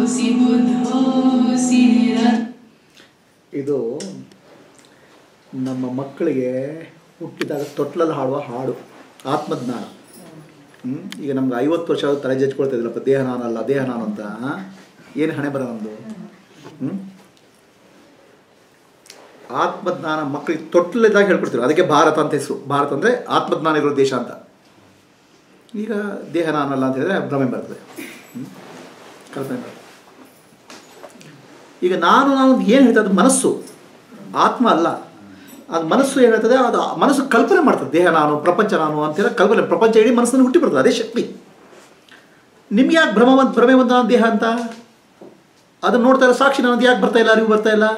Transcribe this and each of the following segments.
बुद्धोऽसि बुद्धोऽसि निरन्तरम् ಇದು ನಮ್ಮ ಮಕ್ಕಳಿಗೆ ಹುಟ್ಟಿದಾಗ ತೊಟ್ಲಲ್ಲಿ ಹಾಡುವ ಹಾಡು ಆತ್ಮಜ್ಞಾನ ಹ್ಮ್? ಈಗ ನಮ್ಗೆ ಐವತ್ತು ವರ್ಷ ಆದ್ರೂ ತಲೆ ಜಜ್ಕೊಳ್ತಾ ಇದ್ದಿಲ್ಲಪ್ಪ ದೇಹ ನಾನಲ್ಲ ದೇಹ ನಾನು ಅಂತ ಏನು ಹಣೆ ಬರ ನಮ್ಮದು ಹ್ಞೂ ಆತ್ಮಜ್ಞಾನ ಮಕ್ಕಳಿಗೆ ತೊಟ್ಲಿದ್ದಾಗ ಹೇಳ್ಕೊಡ್ತೀವಿ ಅದಕ್ಕೆ ಭಾರತ ಅಂತ ಹೆಸರು ಭಾರತ ಅಂದರೆ ಆತ್ಮಜ್ಞಾನ ಇರೋ ದೇಶ ಅಂತ ಈಗ ದೇಹ ನಾನಲ್ಲ ಅಂತ ಹೇಳಿದ್ರೆ ಭ್ರಮೆ ಬರ್ತದೆ ಹ್ಮ್? ಕಲ್ಪನೆ ಬರ್ತದೆ ಈಗ ನಾನು ನಾನು ಏನು ಹೇಳ್ತದೆ ಅದು ಮನಸ್ಸು ಆತ್ಮ ಅಲ್ಲ ಅದು ಮನಸ್ಸು ಏನು ಹೇಳ್ತದೆ ಅದು ಮನಸ್ಸು ಕಲ್ಪನೆ ಮಾಡ್ತದೆ ದೇಹ ನಾನು ಪ್ರಪಂಚ ನಾನು ಅಂತೇಳಿ ಕಲ್ಪನೆ ಪ್ರಪಂಚ ಇಡೀ ಮನಸ್ಸನ್ನು ಹುಟ್ಟಿ ಬರ್ತದೆ ಅದೇ ಶಕ್ತಿ ನಿಮ್ಗೆ ಯಾಕೆ ಭ್ರಮ ಬಂದ್ ಭ್ರಮೆ ಬಂದ ದೇಹ ಅಂತ ಅದನ್ನು ನೋಡ್ತಾ ಇಲ್ಲ ಸಾಕ್ಷಿ ನಾನು ಯಾಕೆ ಬರ್ತಾ ಇಲ್ಲ ಅರಿವು ಬರ್ತಾ ಇಲ್ಲ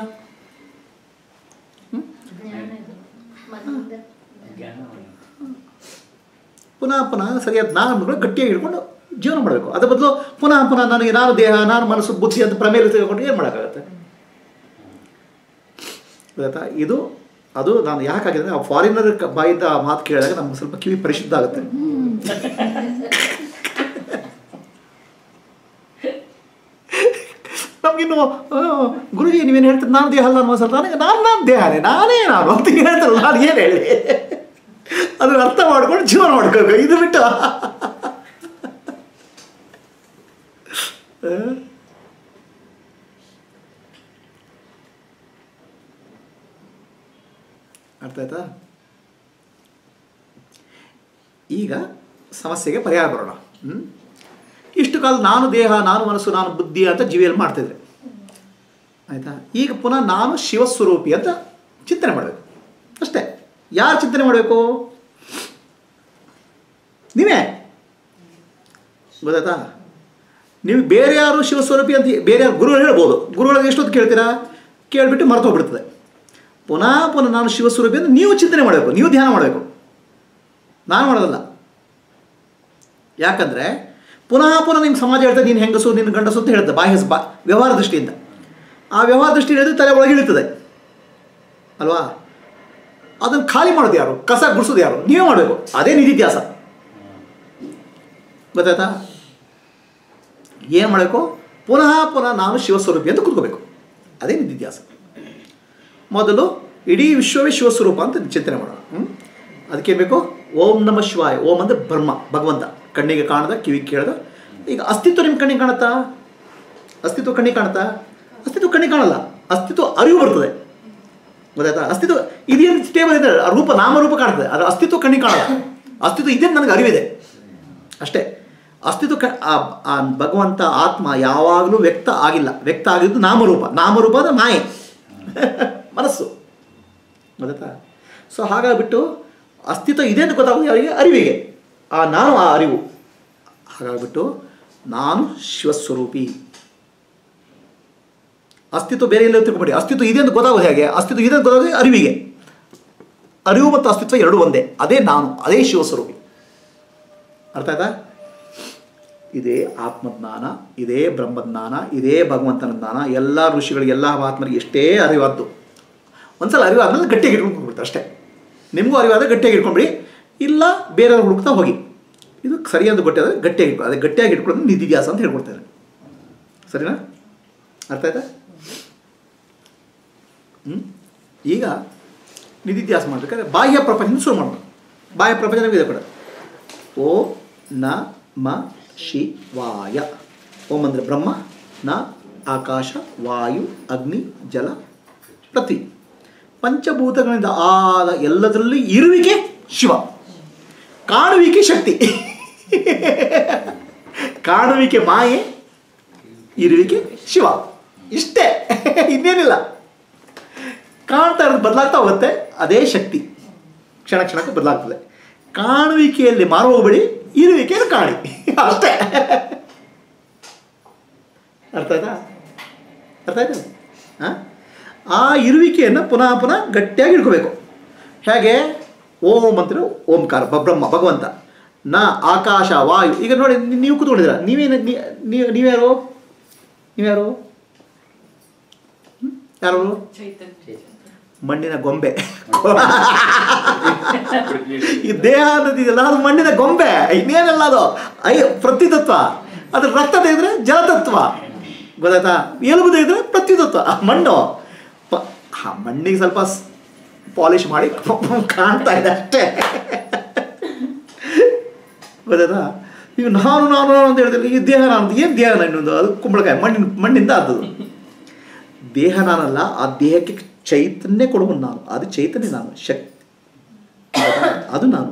ಪುನಃ ಪುನಃ ಸರಿಯಾದ ನಾಮಗಳು ಗಟ್ಟಿಯಾಗಿ ಹಿಡ್ಕೊಂಡು ಜೀವನ ಮಾಡಬೇಕು ಅದ್ರ ಬದಲು ಪುನಃ ಪುನಃ ನನಗೆ ನಾನು ದೇಹ ನಾನು ಮನಸ್ಸು ಬುದ್ಧಿ ಅಂತ ಪ್ರಮೇಲೆ ತೆಗೆದುಕೊಂಡು ಏನು ಮಾಡೋಕ್ಕಾಗತ್ತೆ ಗೊತ್ತಾ ಇದು ಅದು ನಾನು ಯಾಕಾಗಿದೆ ಅಂದರೆ ಆ ಫಾರಿನರ್ ಬಾಯಿಂದ ಆ ಮಾತು ಕೇಳಿದಾಗ ನಮ್ಗೆ ಸ್ವಲ್ಪ ಕಿವಿ ಪರಿಶುದ್ಧ ಆಗುತ್ತೆ ನಮಗಿನ್ನು ಗುರುಜಿ ನೀವೇನು ಹೇಳ್ತೀರಿ ನಾನು ದೇಹ ಅಲ್ಲ ಅನ್ನೋ ಸ್ವಲ್ಪ ನನಗೆ ನಾನು ನಾನು ದೇಹನೇ ನಾನೇ ನಾನು ಅಂತ ಹೇಳ್ತಾರಲ್ಲ ನಾನು ಏನು ಹೇಳಿ ಅದನ್ನ ಅರ್ಥ ಮಾಡ್ಕೊಂಡು ಜೀವನ ಮಾಡ್ಕೋಬೇಕು ಇದು ಬಿಟ್ಟು ಆ? ಅರ್ಥ ಆಯ್ತಾ ಈಗ ಸಮಸ್ಯೆಗೆ ಪರಿಹಾರ ಬರೋಣ ಹ್ಮ್? ಇಷ್ಟು ಕಾಲ ನಾನು ದೇಹ ನಾನು ಮನಸ್ಸು ನಾನು ಬುದ್ಧಿ ಅಂತ ಜೀವಿಯಲ್ಲಿ ಮಾಡ್ತಿದ್ರೆ ಆಯಿತಾ ಈಗ ಪುನಃ ನಾನು ಶಿವಸ್ವರೂಪಿ ಅಂತ ಚಿಂತನೆ ಮಾಡಬೇಕು ಅಷ್ಟೇ ಯಾರು ಚಿಂತನೆ ಮಾಡಬೇಕು ನೀವೇ ಗೊತ್ತಾಯ್ತಾ ನೀವು ಬೇರೆ ಯಾರು ಶಿವಸ್ವರೂಪಿ ಅಂತ ಬೇರೆ ಯಾರು ಗುರುಗಳು ಹೇಳ್ಬೋದು ಗುರುಗಳಿಗೆ ಎಷ್ಟೊತ್ತು ಕೇಳ್ತೀರಾ ಕೇಳಿಬಿಟ್ಟು ಮರೆತು ಹೋಗ್ಬಿಡ್ತದೆ ಪುನಃ ಪುನಃ ನಾನು ಶಿವಸ್ವರೂಪಿ ಅಂತ ನೀವು ಚಿಂತನೆ ಮಾಡಬೇಕು ನೀವು ಧ್ಯಾನ ಮಾಡಬೇಕು ನಾನು ಮಾಡೋದಲ್ಲ ಯಾಕಂದರೆ ಪುನಃ ಪುನಃ ನಿಮ್ಮ ಸಮಾಜ ಹೇಳ್ತದೆ ನೀನು ಹೆಂಗಸು ನಿನ್ನ ಗಂಡಸು ಅಂತ ಹೇಳ್ತದೆ ಬಾಹ್ಯ ಬಾ ವ್ಯವಹಾರ ದೃಷ್ಟಿಯಿಂದ ಆ ವ್ಯವಹಾರ ದೃಷ್ಟಿ ಹೇಳಿದ್ರೆ ತಲೆ ಒಳಗೆ ಇಳಿತದೆ ಅಲ್ವಾ ಅದನ್ನು ಖಾಲಿ ಮಾಡೋದು ಯಾರು ಕಸ ಗುಡಿಸೋದು ಯಾರು ನೀವೇ ಮಾಡಬೇಕು ಅದೇ ನಿಧಿಧ್ಯಾಸ ಗೊತ್ತಾಯ್ತಾ ಏನು ಮಾಡಬೇಕು ಪುನಃ ಪುನಃ ನಾನು ಶಿವಸ್ವರೂಪಿ ಅಂತ ಕೂತ್ಕೋಬೇಕು ಅದೇ ನಿಧಿಧ್ಯಾಸ ಮೊದಲು ಇಡೀ ವಿಶ್ವವೇ ಶಿವಸ್ವರೂಪ ಅಂತ ಚಿಂತನೆ ಮಾಡೋಣ ಹ್ಮ್? ಅದಕ್ಕೆ ಬೇಕು ಓಂ ನಮ ಶಿವಾಯ ಓಂ ಅಂದರೆ ಬ್ರಹ್ಮ ಭಗವಂತ ಕಣ್ಣಿಗೆ ಕಾಣದ ಕಿವಿಗೆ ಕೇಳದ ಈಗ ಅಸ್ತಿತ್ವ ನಿಮ್ಮ ಕಣ್ಣಿಗೆ ಕಾಣುತ್ತಾ ಅಸ್ತಿತ್ವ ಕಣ್ಣಿಗೆ ಕಾಣುತ್ತಾ ಅಸ್ತಿತ್ವ ಕಣ್ಣಿಗೆ ಕಾಣಲ್ಲ ಅಸ್ತಿತ್ವ ಅರಿವು ಬರ್ತದೆ ಗೊತ್ತಾಯ್ತಾ ಅಸ್ತಿತ್ವ ಇದೇನು ಸ್ಟೇಬಲ್ ಇದೆ ಆ ರೂಪ ನಾಮರೂಪ ಕಾಣ್ತದೆ ಅದರ ಅಸ್ತಿತ್ವ ಕಣ್ಣಿಗೆ ಕಾಣಲ್ಲ ಅಸ್ತಿತ್ವ ಇದೆ ನನಗೆ ಅರಿವಿದೆ ಅಷ್ಟೇ ಅಸ್ತಿತ್ವ ಕ ಆ- ಆ ಭಗವಂತ ಆತ್ಮ ಯಾವಾಗಲೂ ವ್ಯಕ್ತ ಆಗಿಲ್ಲ ವ್ಯಕ್ತ ಆಗಿದ್ದು ನಾಮರೂಪ ನಾಮರೂಪ ಅಂದರೆ ಮಾಯೆ ಮನಸ್ಸು ಗೊತ್ತಾಯ್ತಾ ಸೊ ಹಾಗಾಗ್ಬಿಟ್ಟು ಅಸ್ತಿತ್ವ ಇದೆ ಅಂತ ಗೊತ್ತಾಗೋದು ಯಾರಿಗೆ ಅರಿವಿಗೆ ಆ ನಾನು ಆ ಅರಿವು ಹಾಗಾಗ್ಬಿಟ್ಟು ನಾನು ಶಿವಸ್ವರೂಪಿ ಅಸ್ತಿತ್ವ ಬೇರೆ ಎಲ್ಲ ತಿಳ್ಕೊಬೇಡಿ ಅಸ್ತಿತ್ವ ಇದೆ ಅಂತ ಗೊತ್ತಾಗೋದು ಹೇಗೆ ಅಸ್ತಿತ್ವ ಇದೆ ಅಂತ ಗೊತ್ತಾಗೋದು ಅರಿವಿಗೆ ಅರಿವು ಮತ್ತು ಅಸ್ತಿತ್ವ ಎರಡೂ ಒಂದೇ ಅದೇ ನಾನು ಅದೇ ಶಿವಸ್ವರೂಪಿ ಅರ್ಥ ಆಯ್ತಾ ಇದೇ ಆತ್ಮಜ್ಞಾನ ಇದೇ ಬ್ರಹ್ಮಜ್ಞಾನ ಇದೇ ಭಗವಂತನ ಜ್ಞಾನ ಎಲ್ಲ ಋಷಿಗಳಿಗೆ ಎಲ್ಲ ಮಹಾತ್ಮರಿಗೆ ಎಷ್ಟೇ ಅರಿವಾದ್ದು ಒಂದ್ಸಲ ಅರಿವಾದ್ಮೇಲೆ ಗಟ್ಟಿಯಾಗಿ ಇಟ್ಕೊಂಡು ಹೋಗ್ಬಿಡ್ತಾರೆ ಅಷ್ಟೇ ನಿಮಗೂ ಅರಿವಾದರೆ ಗಟ್ಟಿಯಾಗಿ ಇಟ್ಕೊಂಡ್ಬಿಡಿ ಇಲ್ಲ ಬೇರೆಯವ್ರು ಹುಡುಕ್ತಾ ಹೋಗಿ ಇದು ಸರಿಯಾದ ಗೊತ್ತಾದರೆ ಗಟ್ಟಿಯಾಗಿ ಇಟ್ಕೊ ಅದೇ ಗಟ್ಟಿಯಾಗಿ ಇಟ್ಕೊಳ್ಳೋದು ನಿಧಿಧ್ಯಾಸ ಅಂತ ಹೇಳ್ಕೊಡ್ತಾರೆ ಸರಿನಾ ಅರ್ಥ ಆಯ್ತಾ ಹ್ಞೂ ಈಗ ನಿಧಿಧ್ಯಾಸ ಮಾಡಬೇಕಾದ್ರೆ ಬಾಹ್ಯ ಪ್ರಪಂಚ ಶುರು ಮಾಡೋಣ ಬಾಹ್ಯ ಪ್ರಪಂಚ ನಮಗೆ ಇದೆ ಕೂಡ ಓ ನ ಮ ಶಿವಾಯ ಓಂ ಅಂದರೆ ಬ್ರಹ್ಮ ನ ಆಕಾಶ ವಾಯು ಅಗ್ನಿ ಜಲ ಪೃಥ್ವಿ ಪಂಚಭೂತಗಳಿಂದ ಆದ ಎಲ್ಲದರಲ್ಲಿ ಇರುವಿಕೆ ಶಿವ ಕಾಣುವಿಕೆ ಶಕ್ತಿ ಕಾಣುವಿಕೆ ಮಾಯೆ ಇರುವಿಕೆ ಶಿವ ಇಷ್ಟೇ ಇನ್ನೇನಿಲ್ಲ ಕಾಣ್ತಾ ಇರೋದು ಬದಲಾಗ್ತಾ ಹೋಗುತ್ತೆ ಅದೇ ಶಕ್ತಿ ಕ್ಷಣ ಕ್ಷಣಕ್ಕೆ ಬದಲಾಗ್ತದೆ ಕಾಣುವಿಕೆಯಲ್ಲಿ ಮಾರು ಹೋಗ್ಬೇಡಿ ಇರುವಿಕೆಯಲ್ಲಿ ಕಾಣಿ ಅಷ್ಟೇ ಅರ್ಥ ಆಯ್ತಾ ಅರ್ಥ ಆಯ್ತಾ ಹಾಂ ಆ ಇರುವಿಕೆಯನ್ನು ಪುನಃ ಪುನಃ ಗಟ್ಟಿಯಾಗಿ ಇಟ್ಕೋಬೇಕು ಹೇಗೆ ಓಂ ಅಂತಾರೆ ಓಂಕಾರ ಬ- ಬ್ರಹ್ಮ ಭಗವಂತ ನ ಆಕಾಶ ವಾಯು ಈಗ ನೋಡಿ ನೀ- ನೀವು ಕೂತ್ಕೊಂಡಿದ್ದೀರ ನೀವೇನು ನೀ- ನೀವು ನೀವ್ಯಾರು ನೀವ್ಯಾರು ಹ್ಮ್? ಯಾರು ಮಣ್ಣಿನ ಗೊಂಬೆ ಈ ದೇಹ ಅನ್ನೋದಿದೆಯಲ್ಲ ಅದು ಮಣ್ಣಿನ ಗೊಂಬೆ ಇನ್ನೇನಲ್ಲ ಅದು ಐ ಪ್ರತಿತತ್ವ ಅದ್ರ ರಕ್ತ ತೆಗೆದ್ರೆ ಜಲತತ್ವ ಗೊತ್ತಾಯ್ತಾ ಎಲುಬು ತೆಗೆದ್ರೆ ಪ್ರತ್ಯುತತ್ವ ಆ ಮಣ್ಣು ಪ ಆ ಮಣ್ಣಿಗೆ ಸ್ವಲ್ಪ ಪಾಲಿಶ್ ಮಾಡಿ ಕಾಣ್ತಾ ಇದೆ ಅಷ್ಟೇ ಗೊತ್ತಾಯ್ತಾ ಈಗ ನಾನು ನಾನು ನಾನು ಅಂತ ಹೇಳ್ತಾರೆ ಈ ದೇಹ ನಾನು ಏನು ದೇಹ ಇನ್ನೊಂದು ಅದು ಕುಂಬಳಕಾಯಿ ಮಣ್ಣಿನ ಮಣ್ಣಿಂದ ಆದದ್ದು ದೇಹ ನಾನಲ್ಲ ಆ ದೇಹಕ್ಕೆ ಚೈತನ್ಯ ಕೊಡುವನು ನಾನು ಅದು ಚೈತನ್ಯ ನಾನು ಶಕ್ತಿ ಗೊತ್ತಾ? ಅದು ನಾನು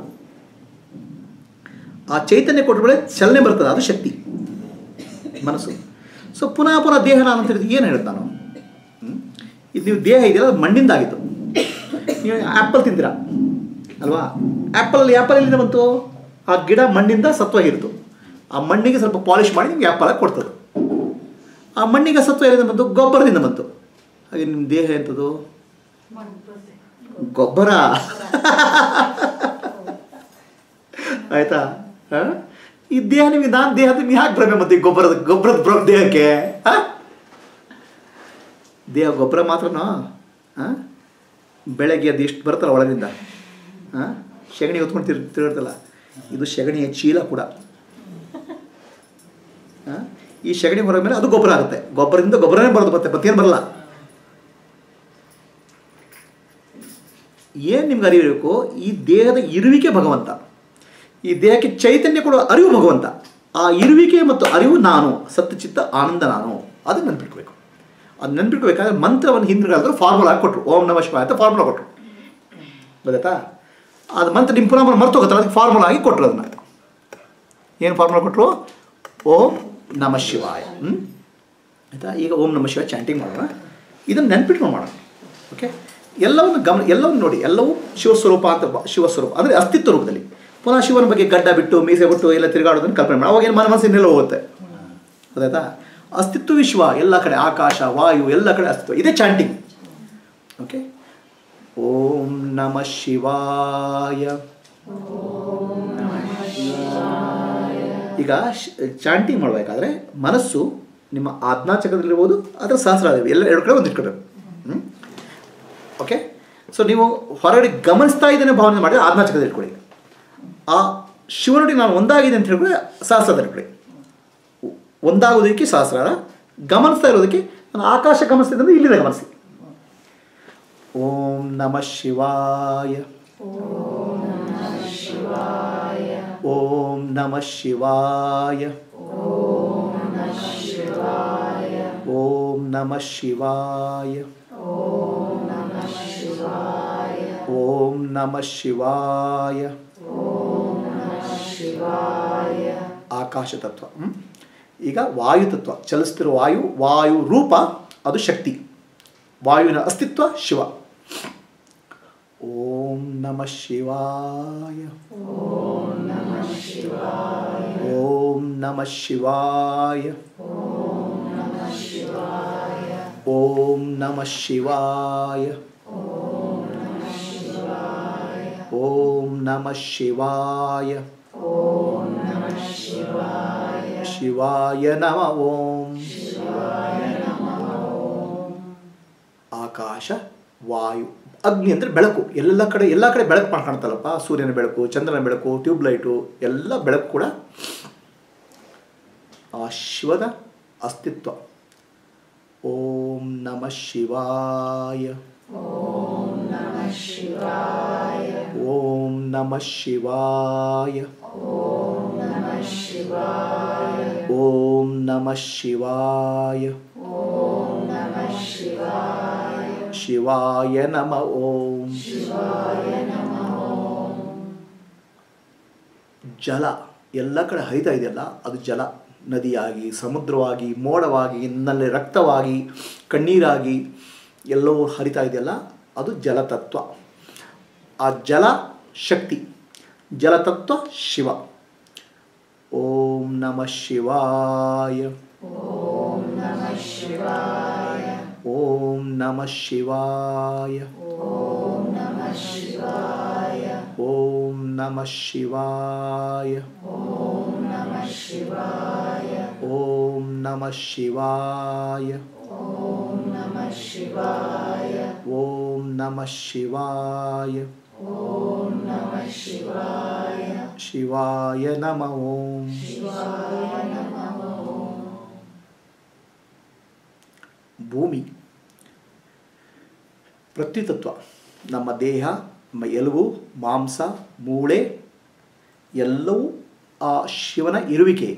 ಆ ಚೈತನ್ಯ ಕೊಟ್ಟಬಳೆ ಚಲನೆ ಬರ್ತದೆ ಅದು ಶಕ್ತಿ ಮನಸ್ಸು ಸೊ ಪುನಃ ಪುನಃ ದೇಹ ನಾನು ಅಂತ ಹೇಳಿದ್ರೆ ಏನು ಹೇಳುತ್ತೆ ನಾನು ಹ್ಮ್? ಇದು ನೀವು ದೇಹ ಇದೆಯಲ್ಲ ಅದು ಮಣ್ಣಿಂದ ಆಗಿತ್ತು ನೀವು ಆ್ಯಪಲ್ ತಿಂದಿರಾ ಅಲ್ವಾ ಆ್ಯಪಲಲ್ಲಿ ಆ್ಯಪಲ್ ಎಲ್ಲಿಂದ ಬಂತು ಆ ಗಿಡ ಮಣ್ಣಿಂದ ಸತ್ವಾಗಿರ್ತು ಆ ಮಣ್ಣಿಗೆ ಸ್ವಲ್ಪ ಪಾಲಿಷ್ ಮಾಡಿ ನಿಮ್ಗೆ ಆ್ಯಪಲ್ ಕೊಡ್ತದೆ ಆ ಮಣ್ಣಿಗೆ ಸತ್ವ ಎಲ್ಲಿಂದ ಬಂತು ಗೊಬ್ಬರದಿಂದ ಬಂತು ಹಾಗೆ ನಿಮ್ಮ ದೇಹ ಎಂಥದ್ದು ಗೊಬ್ಬರ ಆಯ್ತಾ ಆ? ಈ ದೇಹ ನಿಮಗೆ ನಾನು ದೇಹ ನಿಮ್ಗೆ ಯಾಕೆ ಭ್ರಮೆ ಮತ್ತೆ ಈ ಗೊಬ್ಬರದ ಗೊಬ್ಬರದ ಭ್ರಮ ದೇಹಕ್ಕೆ ಆ? ದೇಹ ಗೊಬ್ಬರ ಮಾತ್ರನೋ ಆ? ಬೆಳಗ್ಗೆ ಅದು ಎಷ್ಟು ಬರುತ್ತಲ್ಲ ಒಳಗಿಂದ ಆ? ಸೆಗಣಿ ಹೊತ್ಕೊಂಡು ತಿರ್ ತಿರುಗಿರ್ತಲ್ಲ ಇದು ಸೆಗಣಿಯ ಚೀಲ ಕೂಡ ಆ? ಈ ಸೆಗಣಿ ಹೊರ ಮೇಲೆ ಅದು ಗೊಬ್ಬರ ಆಗುತ್ತೆ ಗೊಬ್ಬರದಿಂದ ಗೊಬ್ಬರನೇ ಬರೋದು ಮತ್ತೆ ಮತ್ತೇನು ಬರಲ್ಲ ಏನು ನಿಮ್ಗೆ ಅರಿವಿರಬೇಕು ಈ ದೇಹದ ಇರುವಿಕೆ ಭಗವಂತ ಈ ದೇಹಕ್ಕೆ ಚೈತನ್ಯ ಕೊಡುವ ಅರಿವು ಭಗವಂತ ಆ ಇರುವಿಕೆ ಮತ್ತು ಅರಿವು ನಾನು ಸತ್ಯಚಿತ್ತ ಆನಂದ ನಾನು ಅದು ನೆನ್ಪಿಟ್ಕೋಬೇಕು ಅದು ನೆನ್ಪಿಟ್ಕೋಬೇಕಾದ್ರೆ ಮಂತ್ರವನ್ನು ಹಿಂದಿರುಗಾದ್ರೆ ಫಾರ್ಮುಲಾ ಕೊಟ್ಟರು ಓಂ ನಮ ಶಿವಾಯ ಅಂತ ಫಾರ್ಮುಲಾ ಕೊಟ್ಟರು ಗೊತ್ತಾಯ್ತಾ ಅದು ಮಂತ್ರ ನಿಮ್ಮ ಪುನಃ ಮರ್ತು ಹೋಗುತ್ತಲ್ಲ ಅದಕ್ಕೆ ಫಾರ್ಮುಲಾ ಆಗಿ ಕೊಟ್ಟರು ಅದನ್ನ ಏನು ಫಾರ್ಮುಲಾ ಕೊಟ್ಟರು ಓಂ ನಮ ಶಿವಾಯ ಹ್ಞೂ ಆಯಿತಾ ಈಗ ಓಂ ನಮ ಶಿವಾಯ ಚಾಂಟಿಂಗ್ ಮಾಡೋಣ ಇದನ್ನು ನೆನ್ಪಿಟ್ಕೊಂಡು ಮಾಡೋಣ ಓಕೆ ಎಲ್ಲವನ್ನು ಗಮನ ಎಲ್ಲವನ್ನು ನೋಡಿ ಎಲ್ಲವೂ ಶಿವಸ್ವರೂಪ ಅಂತ ಬ- ಶಿವಸ್ವರೂಪ ಅಂದರೆ ಅಸ್ತಿತ್ವ ರೂಪದಲ್ಲಿ ಪುನಃ ಶಿವನ ಬಗ್ಗೆ ಗಡ್ಡ ಬಿಟ್ಟು ಮೀಸೆ ಬಿಟ್ಟು ಎಲ್ಲ ತಿರುಗಾಡೋದನ್ನು ಕಲ್ಪನೆ ಮಾಡಿ ಅವಾಗ ಏನು ಮನ ಮನಸ್ಸಿನೆಲ್ಲ ಹೋಗುತ್ತೆ ಗೊತ್ತಾಯ್ತಾ ಅಸ್ತಿತ್ವ ವಿಶ್ವ ಎಲ್ಲ ಕಡೆ ಆಕಾಶ ವಾಯು ಎಲ್ಲ ಕಡೆ ಅಸ್ತಿತ್ವ ಇದೇ ಚಾಂಟಿಂಗ್ ಓಕೆ ಓಂ ನಮ ಶಿವಾಯ ಈಗ ಚಾಂಟಿಂಗ್ ಮಾಡಬೇಕಾದ್ರೆ ಮನಸ್ಸು ನಿಮ್ಮ ಆಜ್ಞಾಚಕದಲ್ಲಿರ್ಬೋದು ಅಥವಾ ಸಹಸ್ರಾದೇವಿ ಎಲ್ಲ ಎರಡು ಕಡೆ ಒಂದು ಇಟ್ಕೊಬೇಕು ಹ್ಞೂ ಓಕೆ ಸೊ ನೀವು ಹೊರಗಡೆ ಗಮನಿಸ್ತಾ ಇದ್ದೇನೆ ಭಾವನೆ ಮಾಡಿ ಆಜ್ಞಾಚಕದಲ್ಲಿ ಇಟ್ಕೊಳ್ಳಿ ಆ ಶಿವನೊಟ್ಟಿಗೆ ನಾನು ಒಂದಾಗಿದೆ ಅಂತ ಹೇಳಿದ್ರೆ ಸಹಸ್ರದಲ್ಲಿ ಇಟ್ಕೊಳ್ಳಿ ಒಂದಾಗೋದಕ್ಕೆ ಸಹಸ್ರಾರ ಗಮನಿಸ್ತಾ ಇರೋದಕ್ಕೆ ನಾನು ಆಕಾಶ ಗಮನಿಸ್ತಿದ್ದಂದ್ರೆ ಇಲ್ಲಿಂದ ಗಮನಿಸಿ ಓಂ ನಮ ಶಿವಾಯ ಓಂ ನಮ ಶಿವಾಯ ಓಂ ನಮ ಶಿವಾಯ ಓಂ ನಮ ಶಿವಾಯ ಆಕಾಶ ತತ್ವ ಹ್ಮ್? ಈಗ ವಾಯು ತತ್ವ ಚಲಿಸ್ತಿರೋ ವಾಯು ವಾಯು ರೂಪ ಅದು ಶಕ್ತಿ ವಾಯುವಿನ ಅಸ್ತಿತ್ವ ಶಿವ ಓಂ ನಮ ಶಿವಾಯ ಓಂ ನಮ ಶಿವಾಯ ಓಂ ನಮ ಶಿವಾಯ ಓಂ ನಮ ಶಿವಾಯ ಶಿವಾಯ ನಮ ಓಂ ಆಕಾಶ ವಾಯು ಅಗ್ನಿ ಅಂದರೆ ಬೆಳಕು ಎಲ್ಲ ಕಡೆ ಎಲ್ಲ ಕಡೆ ಬೆಳಕು ಮಾಡ್- ಕಾಣ್ತಲ್ಲಪ್ಪ ಸೂರ್ಯನ ಬೆಳಕು ಚಂದ್ರನ ಬೆಳಕು ಟ್ಯೂಬ್ ಲೈಟು ಎಲ್ಲ ಬೆಳಕು ಕೂಡ ಆ ಶಿವದ ಅಸ್ತಿತ್ವ ಓಂ ನಮ ಶಿವಾಯ ಓಂ ನಮ ಶಿವಾಯ ಓಂ ನಮ ಶಿವಾಯ ಶಿವಾಯ ನಮ ಓಂ ಜಲ ಎಲ್ಲ ಕಡೆ ಹರಿತಾ ಇದೆಯಲ್ಲ ಅದು ಜಲ ನದಿಯಾಗಿ ಸಮುದ್ರವಾಗಿ ಮೋಡವಾಗಿ ನಲ್ಲಿ ರಕ್ತವಾಗಿ ಕಣ್ಣೀರಾಗಿ ಎಲ್ಲವೂ ಹರಿತಾ ಇದೆಯಲ್ಲ ಅದು ಜಲತತ್ವ ಆ ಜಲ ಶಕ್ತಿ ಜಲತತ್ವ ಶಿವ ಓಂ ನಮ ಶಿವಾಯ ಓಂ ನಮ ಶಿವಾಯ ಓಂ ನಮ ಶಿವಾಯ ಓಂ ನಮ ಶಿವಾಯ ಓಂ ನಮ ಶಿವಾಯ ಓಂ ನಮ ಶಿವಾಯ ಶಿವಾಯ ನಮ ಓಂ ಭೂಮಿ ಪ್ರತ್ಯುತತ್ವ ನಮ್ಮ ದೇಹ ನಮ್ಮ ಎಲುಬು ಮಾಂಸ ಮೂಳೆ ಎಲ್ಲವೂ ಆ ಶಿವನ ಇರುವಿಕೆ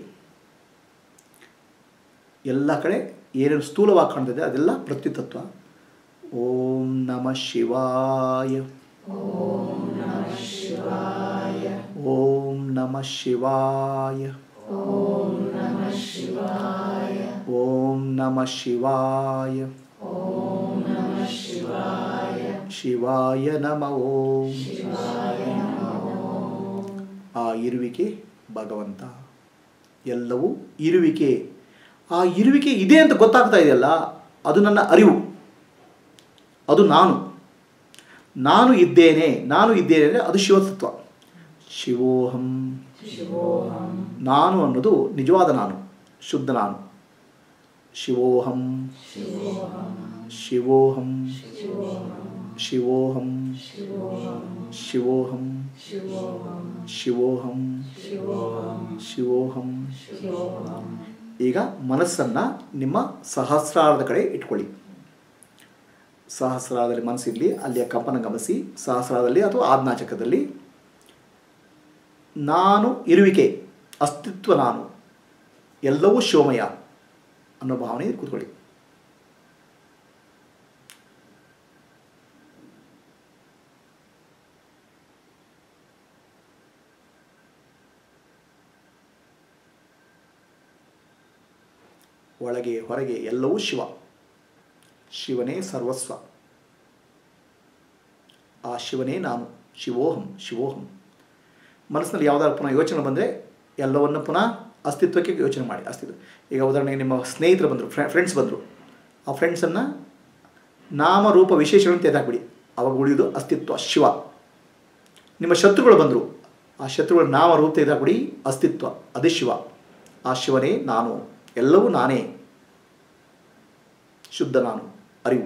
ಎಲ್ಲ ಕಡೆ ಏನೇನು ಸ್ಥೂಲವಾಗಿ ಕಾಣ್ತಿದೆ ಅದೆಲ್ಲ ಪ್ರತ್ಯುತತ್ವ ಓಂ ನಮ ಶಿವಾಯ ಓಂ ನಮ ಶಿವಾಯ ಓಂ ನಮ ಶಿವಾಯ ಶಿವಾಯ ನಮ ಓಂ ಆ ಇರುವಿಕೆ ಭಗವಂತ ಎಲ್ಲವೂ ಇರುವಿಕೆ ಆ ಇರುವಿಕೆ ಇದೆ ಅಂತ ಗೊತ್ತಾಗ್ತಾ ಇದೆಯಲ್ಲ ಅದು ನನ್ನ ಅರಿವು ಅದು ನಾನು ನಾನು ಇದ್ದೇನೆ ನಾನು ಇದ್ದೇನೆ ಅಂದರೆ ಅದು ಶಿವತತ್ವ ಶಿವೋಹಂ ನಾನು ಅನ್ನೋದು ನಿಜವಾದ ನಾನು ಶುದ್ಧ ನಾನು ಶಿವೋಹಂ ಶಿವೋಹಂ ಶಿವೋಹಂ ಶಿವೋಹಂ ಶಿವೋಹಂ ಶಿವೋಹಂ ಈಗ ಮನಸ್ಸನ್ನು ನಿಮ್ಮ ಸಹಸ್ರಾರದ ಕಡೆ ಇಟ್ಕೊಳ್ಳಿ ಸಹಸ್ರಾರದಲ್ಲಿ ಮನಸ್ಸಿರಲಿ ಅಲ್ಲಿಯ ಕಂಪನ ಗಮನಿಸಿ ಸಹಸ್ರಾರದಲ್ಲಿ ಅಥವಾ ಆಜ್ಞಾಚಕದಲ್ಲಿ ನಾನು ಇರುವಿಕೆ ಅಸ್ತಿತ್ವ ನಾನು ಎಲ್ಲವೂ ಶಿವಮಯ ಅನ್ನೋ ಭಾವನೆ ಕೂತ್ಕೊಳ್ಳಿ ಒಳಗೆ ಹೊರಗೆ ಎಲ್ಲವೂ ಶಿವ ಶಿವನೇ ಸರ್ವಸ್ವ ಆ ಶಿವನೇ ನಾನು ಶಿವೋಹಂ ಶಿವೋಹಂ ಮನಸ್ಸಿನಲ್ಲಿ ಯಾವುದಾದ್ರು ಪುನಃ ಯೋಚನೆ ಬಂದರೆ ಎಲ್ಲವನ್ನು ಪುನಃ ಅಸ್ತಿತ್ವಕ್ಕೆ ಯೋಚನೆ ಮಾಡಿ ಅಸ್ತಿತ್ವ ಈಗ ಉದಾಹರಣೆಗೆ ನಿಮ್ಮ ಸ್ನೇಹಿತರು ಬಂದರು ಫ್ರೆಂಡ್ಸ್ ಬಂದರು ಆ ಫ್ರೆಂಡ್ಸನ್ನು ನಾಮರೂಪ ವಿಶೇಷಗಳನ್ನು ತೆಗೆದಾಕ್ಬಿಡಿ ಅವಾಗ ಉಳಿಯೋದು ಅಸ್ತಿತ್ವ ಶಿವ ನಿಮ್ಮ ಶತ್ರುಗಳು ಬಂದರು ಆ ಶತ್ರುಗಳ ನಾಮರೂಪ ತೆಗೆದಾಕ್ಬಿಡಿ ಅಸ್ತಿತ್ವ ಅದೇ ಶಿವ ಆ ಶಿವನೇ ನಾನು ಎಲ್ಲವೂ ನಾನೇ ಶುದ್ಧ ನಾನು ಅರಿವು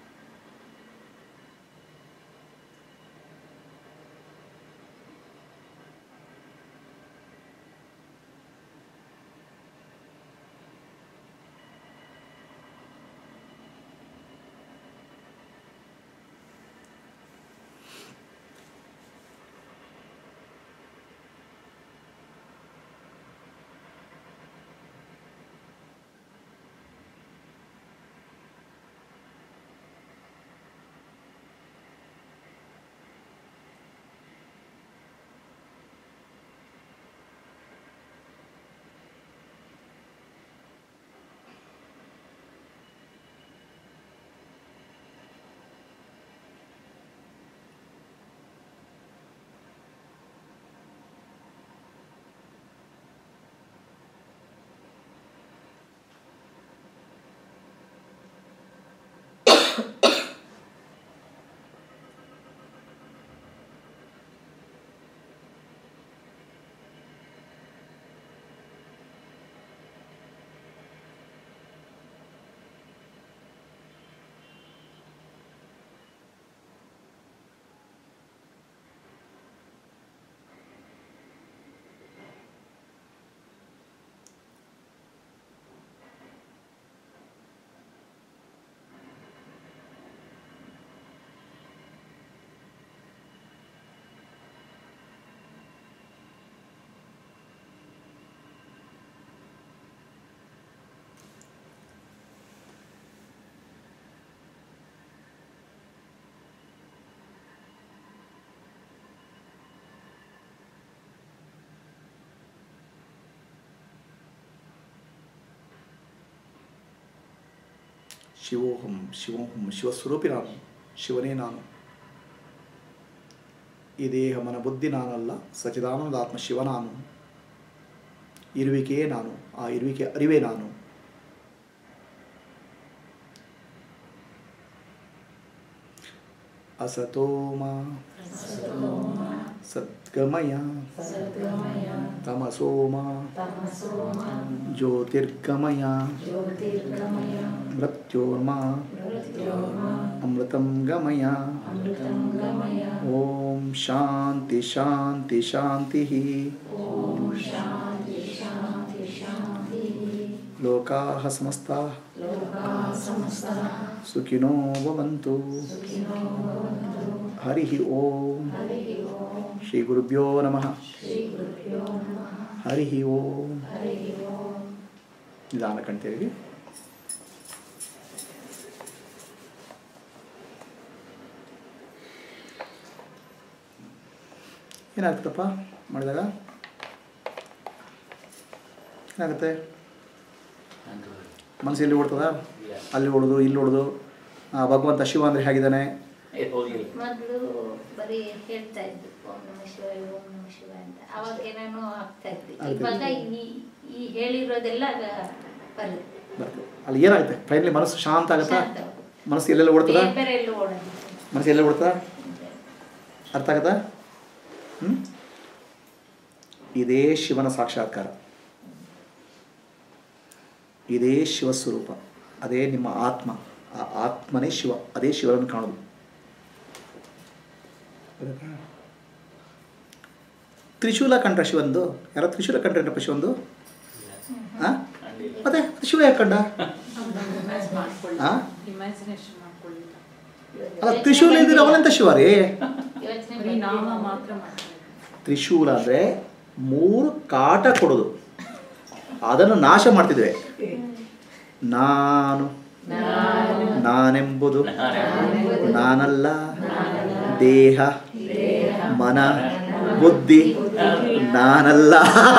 ಶಿವೋಹಂ ಶಿವೋಹಂ ಶಿವಸ್ವರೂಪಿ ನಾನು ಶಿವನೇ ನಾನು ಈ ದೇಹ ಮನ ಬುದ್ಧಿ ನಾನಲ್ಲ ಸಚಿದಾನಂದಾತ್ಮ ಶಿವ ನಾನು ಇರುವಿಕೆಯೇ ನಾನು ಆ ಇರುವಿಕೆ ಅರಿವೇ ನಾನು ಅಸತೋಮ ಸದ್ಗಮಯ ತಮಸೋಮ ಜ್ಯೋತಿರ್ಗಮಯ ಮೃತ್ಯೋರ್ಮ ಅಮೃತಂ ಗಮಯ ಓಂ ಶಾಂತಿ ಶಾಂತಿ ಶಾಂತಿ ಲೋಕಾಃ ಸಮಸ್ತಾಃ ಸುಖಿನೋ ಭವಂತು ಹರಿ ಓಂ ಶ್ರೀ ಗುರುಭ್ಯೋ ನಮಃ ಹರಿ ಓಂ ನಿಧಾನ ಕಣ್ತೇವೆ ಏನಾಗ್ತದಪ್ಪ ಮಾಡಿದಾಗ ಏನಾಗುತ್ತೆ ಮನಸ್ಸು ಎಲ್ಲಿ ಓಡ್ತದ ಅಲ್ಲಿ ಓಡೋದು ಇಲ್ಲಿ ಓಡೋದು ಆ, ಭಗವಂತ ಶಿವ ಅಂದರೆ ಹೇಗಿದ್ದಾನೆ ಮೊದಲು ಬರೀ ಹೇಳ್ತಾ ಇದ್ದು ಓಂ ನಮ ಶಿವಾಯ ಓಂ ನಮ ಶಿವಾಯ ಅಂತ ಅವಾಗ ಏನೇನೋ ಆಗ್ತಾ ಇತ್ತು ಆಗ್ತಾ ಇವಾಗ ಇತ್ತು. ಈ ಈ ಹೇಳಿರೋದೆಲ್ಲ ಬರುತ್ತೆ ಬರ್ತದೆ ಅಲ್ಲಿ ಏನಾಗುತ್ತೆ ಫೈನಲಿ ಮನಸ್ಸು ಶಾಂತ ಆಗುತ್ತಾ ಶಾಂತ. ಮನಸ್ಸು ಎಲ್ಲೆಲ್ಲ ಓಡ್ತದ ಬೇರೆ ಬೇರೆ ಎಲ್ಲೂ ಓಡೋದು ಮನಸ್ಸು ಎಲ್ಲೆಲ್ಲ ಓಡ್ತದ ಅರ್ಥ ಆಗತ್ತಾ ಹ್ಞೂ ಇದೇ ಶಿವನ ಸಾಕ್ಷಾತ್ಕಾರ ಇದೇ ಶಿವಸ್ವರೂಪ ಅದೇ ನಿಮ್ಮ ಆತ್ಮ ಆ ಆತ್ಮನೇ ಶಿವ ಅದೇ ಶಿವನನ್ನು ಕಾಣೋದು ಗೊತ್ತಾಯ್ತಾ? ತ್ರಿಶೂಲ ಕಂಡ್ರ ಶಿವಂದು ಯಾರೋ ತ್ರಿಶೂಲ ಕಂಡ್ರೇನಪ್ಪ ಶಿವಂದು ಹಾಂ ಮತ್ತೆ ಶಿವ ಯಾಕೆ ಕಂಡ ಹಾಂ ಇಮ್ಯಾಜಿನೇಷನ್ ಮಾಡ್ಕೊಳ್ಳಿ ಅಲ್ಲ ತ್ರಿಶೂಲ ಇದ್ರೆ ಅವನೆಂತ ಶಿವ ರೀ ಯೋಚನೆ ಬರೀ ನಾಮ ಮಾತ್ರ ಮಾಡ್ಕೊಳ್ಳಿ ತ್ರಿಶೂಲ ಅಂದರೆ ಮೂರು ಕಾಟ ಕೊಡೋದು ಅದನ್ನು ನಾಶ ಮಾಡ್ತಿದ್ವಿ ನಾನು ನಾನೆಂಬುದು ನಾನಲ್ಲ ದೇಹ ಮನ ಬುದ್ಧಿ ನಾನಲ್ಲ